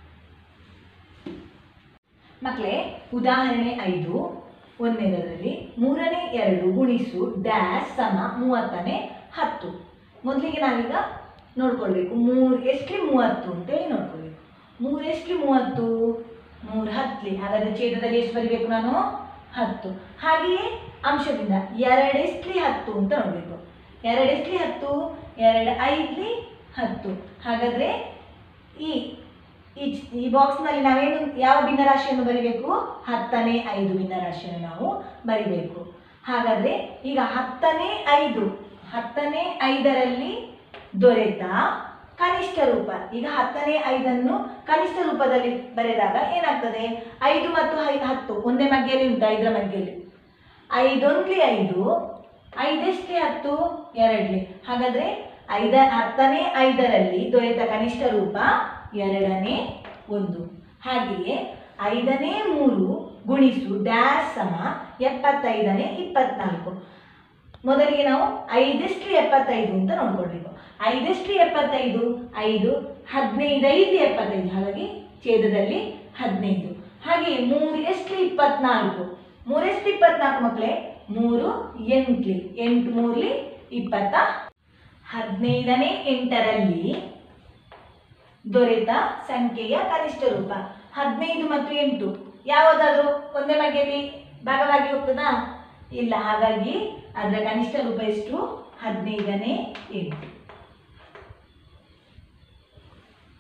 ಮಕ್ಕಳೇ ಉದಾಹರಣೆ ಐದು ಒಂದನೇದರಲ್ಲಿ ಮೂರನೇ ಎರಡು ಗುಣಿಸು ಡ್ಯಾಶ್ ಸಮ ಮೂವತ್ತನೇ ಹತ್ತು ಮೊದಲಿಗೆ ನಾವೀಗ ನೋಡ್ಕೊಳ್ಬೇಕು ಮೂರು ಎಷ್ಟ್ಲಿ ಮೂವತ್ತು ಅಂತೇಳಿ ನೋಡ್ಕೊಳ್ಬೇಕು ಮೂರು ಎಷ್ಟ್ಲಿ ಮೂವತ್ತು ಮೂರು ಹತ್ಲಿ ಹಾಗಾದ್ರೆ ಛೇದದಲ್ಲಿ ಎಷ್ಟು ಬರಿಬೇಕು ನಾನು ಹತ್ತು ಹಾಗೆಯೇ ಅಂಶದಿಂದ ಎರಡೆಸ್ಟ್ಲಿ ಹತ್ತು ಅಂತ ನೋಡಬೇಕು ಎರಡೆಸ್ಟ್ಲಿ ಹತ್ತು ಎರಡು ಐದ್ಲಿ ಹತ್ತು ಹಾಗಾದ್ರೆ ಈ ಈ ಚ್- ಈ ಬಾಕ್ಸ್ನಲ್ಲಿ ನಾವೇನು ಯಾವ ಭಿನ್ನರಾಶಿಯನ್ನು ಬರಿಬೇಕು ಹತ್ತನೇ ಐದು ಭಿನ್ನರಾಶಿಯನ್ನು ನಾವು ಬರಿಬೇಕು ಹಾಗಾದ್ರೆ ಈಗ ಹತ್ತನೇ ಐದು ಹತ್ತನೇ ಐದರಲ್ಲಿ ದೊರೆತ ಕನಿಷ್ಠ ರೂಪ ಈಗ ಹತ್ತನೇ ಐದನ್ನು ಕನಿಷ್ಠ ರೂಪದಲ್ಲಿ ಬರೆದಾಗ ಏನಾಗ್ತದೆ ಐದು ಮತ್ತು ಐದು ಹತ್ತು ಒಂದೇ ಮಗ್ಗೆಯಲ್ಲಿ ಉಂಟು ಐದರ ಮಗ್ಗೆಯಲ್ಲಿ ಐದೊಂದ್ಲಿ ಐದು ಐದೆಷ್ಟೇ ಹತ್ತು ಎರಡ್ಲಿ ಹಾಗಾದ್ರೆ ಐದ ಹತ್ತನೇ ಐದರಲ್ಲಿ ದೊರೆತ ಕನಿಷ್ಠ ರೂಪ ಎರಡನೇ ಒಂದು ಹಾಗೆಯೇ ಐದನೇ ಮೂರು ಗುಣಿಸು ಡ್ಯಾಶ್ ಸಮ ಎಪ್ಪತ್ತೈದನೇ ಇಪ್ಪತ್ನಾಲ್ಕು ಮೊದಲಿಗೆ ನಾವು ಐದೆಷ್ಟು ಎಪ್ಪತ್ತೈದು ಅಂತ ನೋಡ್ಕೊಳ್ಬೇಕು ಐದೆಷ್ಟು ಎಪ್ಪತ್ತೈದು ಐದು ಹದಿನೈದೈದು ಎಪ್ಪತ್ತೈದು ಹಾಗಾಗಿ ಛೇದದಲ್ಲಿ ಹದಿನೈದು ಹಾಗೆಯೇ ಮೂರು ಎಷ್ಟು ಇಪ್ಪತ್ನಾಲ್ಕು ಮೂರೆಷ್ಟು ಇಪ್ಪತ್ನಾಲ್ಕು ಮಕ್ಕಳೇ ಮೂರು ಎಂಟ್ಲಿ ಎಂಟು ಮೂರ್ಲಿ ಇಪ್ಪತ್ತ ಹದಿನೈದನೇ ಎಂಟರಲ್ಲಿ ದೊರೆತ ಸಂಖ್ಯೆಯ ಕನಿಷ್ಠ ರೂಪ ಹದಿನೈದು ಮತ್ತು ಎಂಟು ಯಾವುದಾದ್ರೂ ಒಂದೇ ಬಗೆಯಲ್ಲಿ ಭಾಗವಾಗಿ ಹೋಗ್ತದಾ ಇಲ್ಲ ಹಾಗಾಗಿ ಅದರ ಕನಿಷ್ಠ ರೂಪ ಎಷ್ಟು ಹದಿನೈದನೇ ಎಂಟು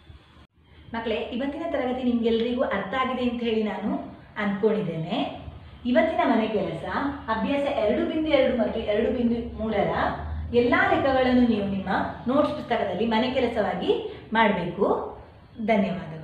ಮಕ್ಕಳೇ ಇವತ್ತಿನ ತರಗತಿ ನಿಮ್ಗೆಲ್ರಿಗೂ ಅರ್ಥ ಆಗಿದೆ ಅಂತ ಹೇಳಿ ನಾನು ಅಂದ್ಕೊಂಡಿದ್ದೇನೆ ಇವತ್ತಿನ ಮನೆ ಕೆಲಸ ಅಭ್ಯಾಸ ಎರಡು ಬಿಂದು ಎರಡು ಮತ್ತು ಎರಡು ಬಿಂದು ಮೂರರ ಎಲ್ಲ ಲೆಕ್ಕಗಳನ್ನು ನೀವು ನಿಮ್ಮ ನೋಟ್ಸ್ ಪುಸ್ತಕದಲ್ಲಿ ಮನೆ ಕೆಲಸವಾಗಿ ಮಾಡಬೇಕು ಧನ್ಯವಾದ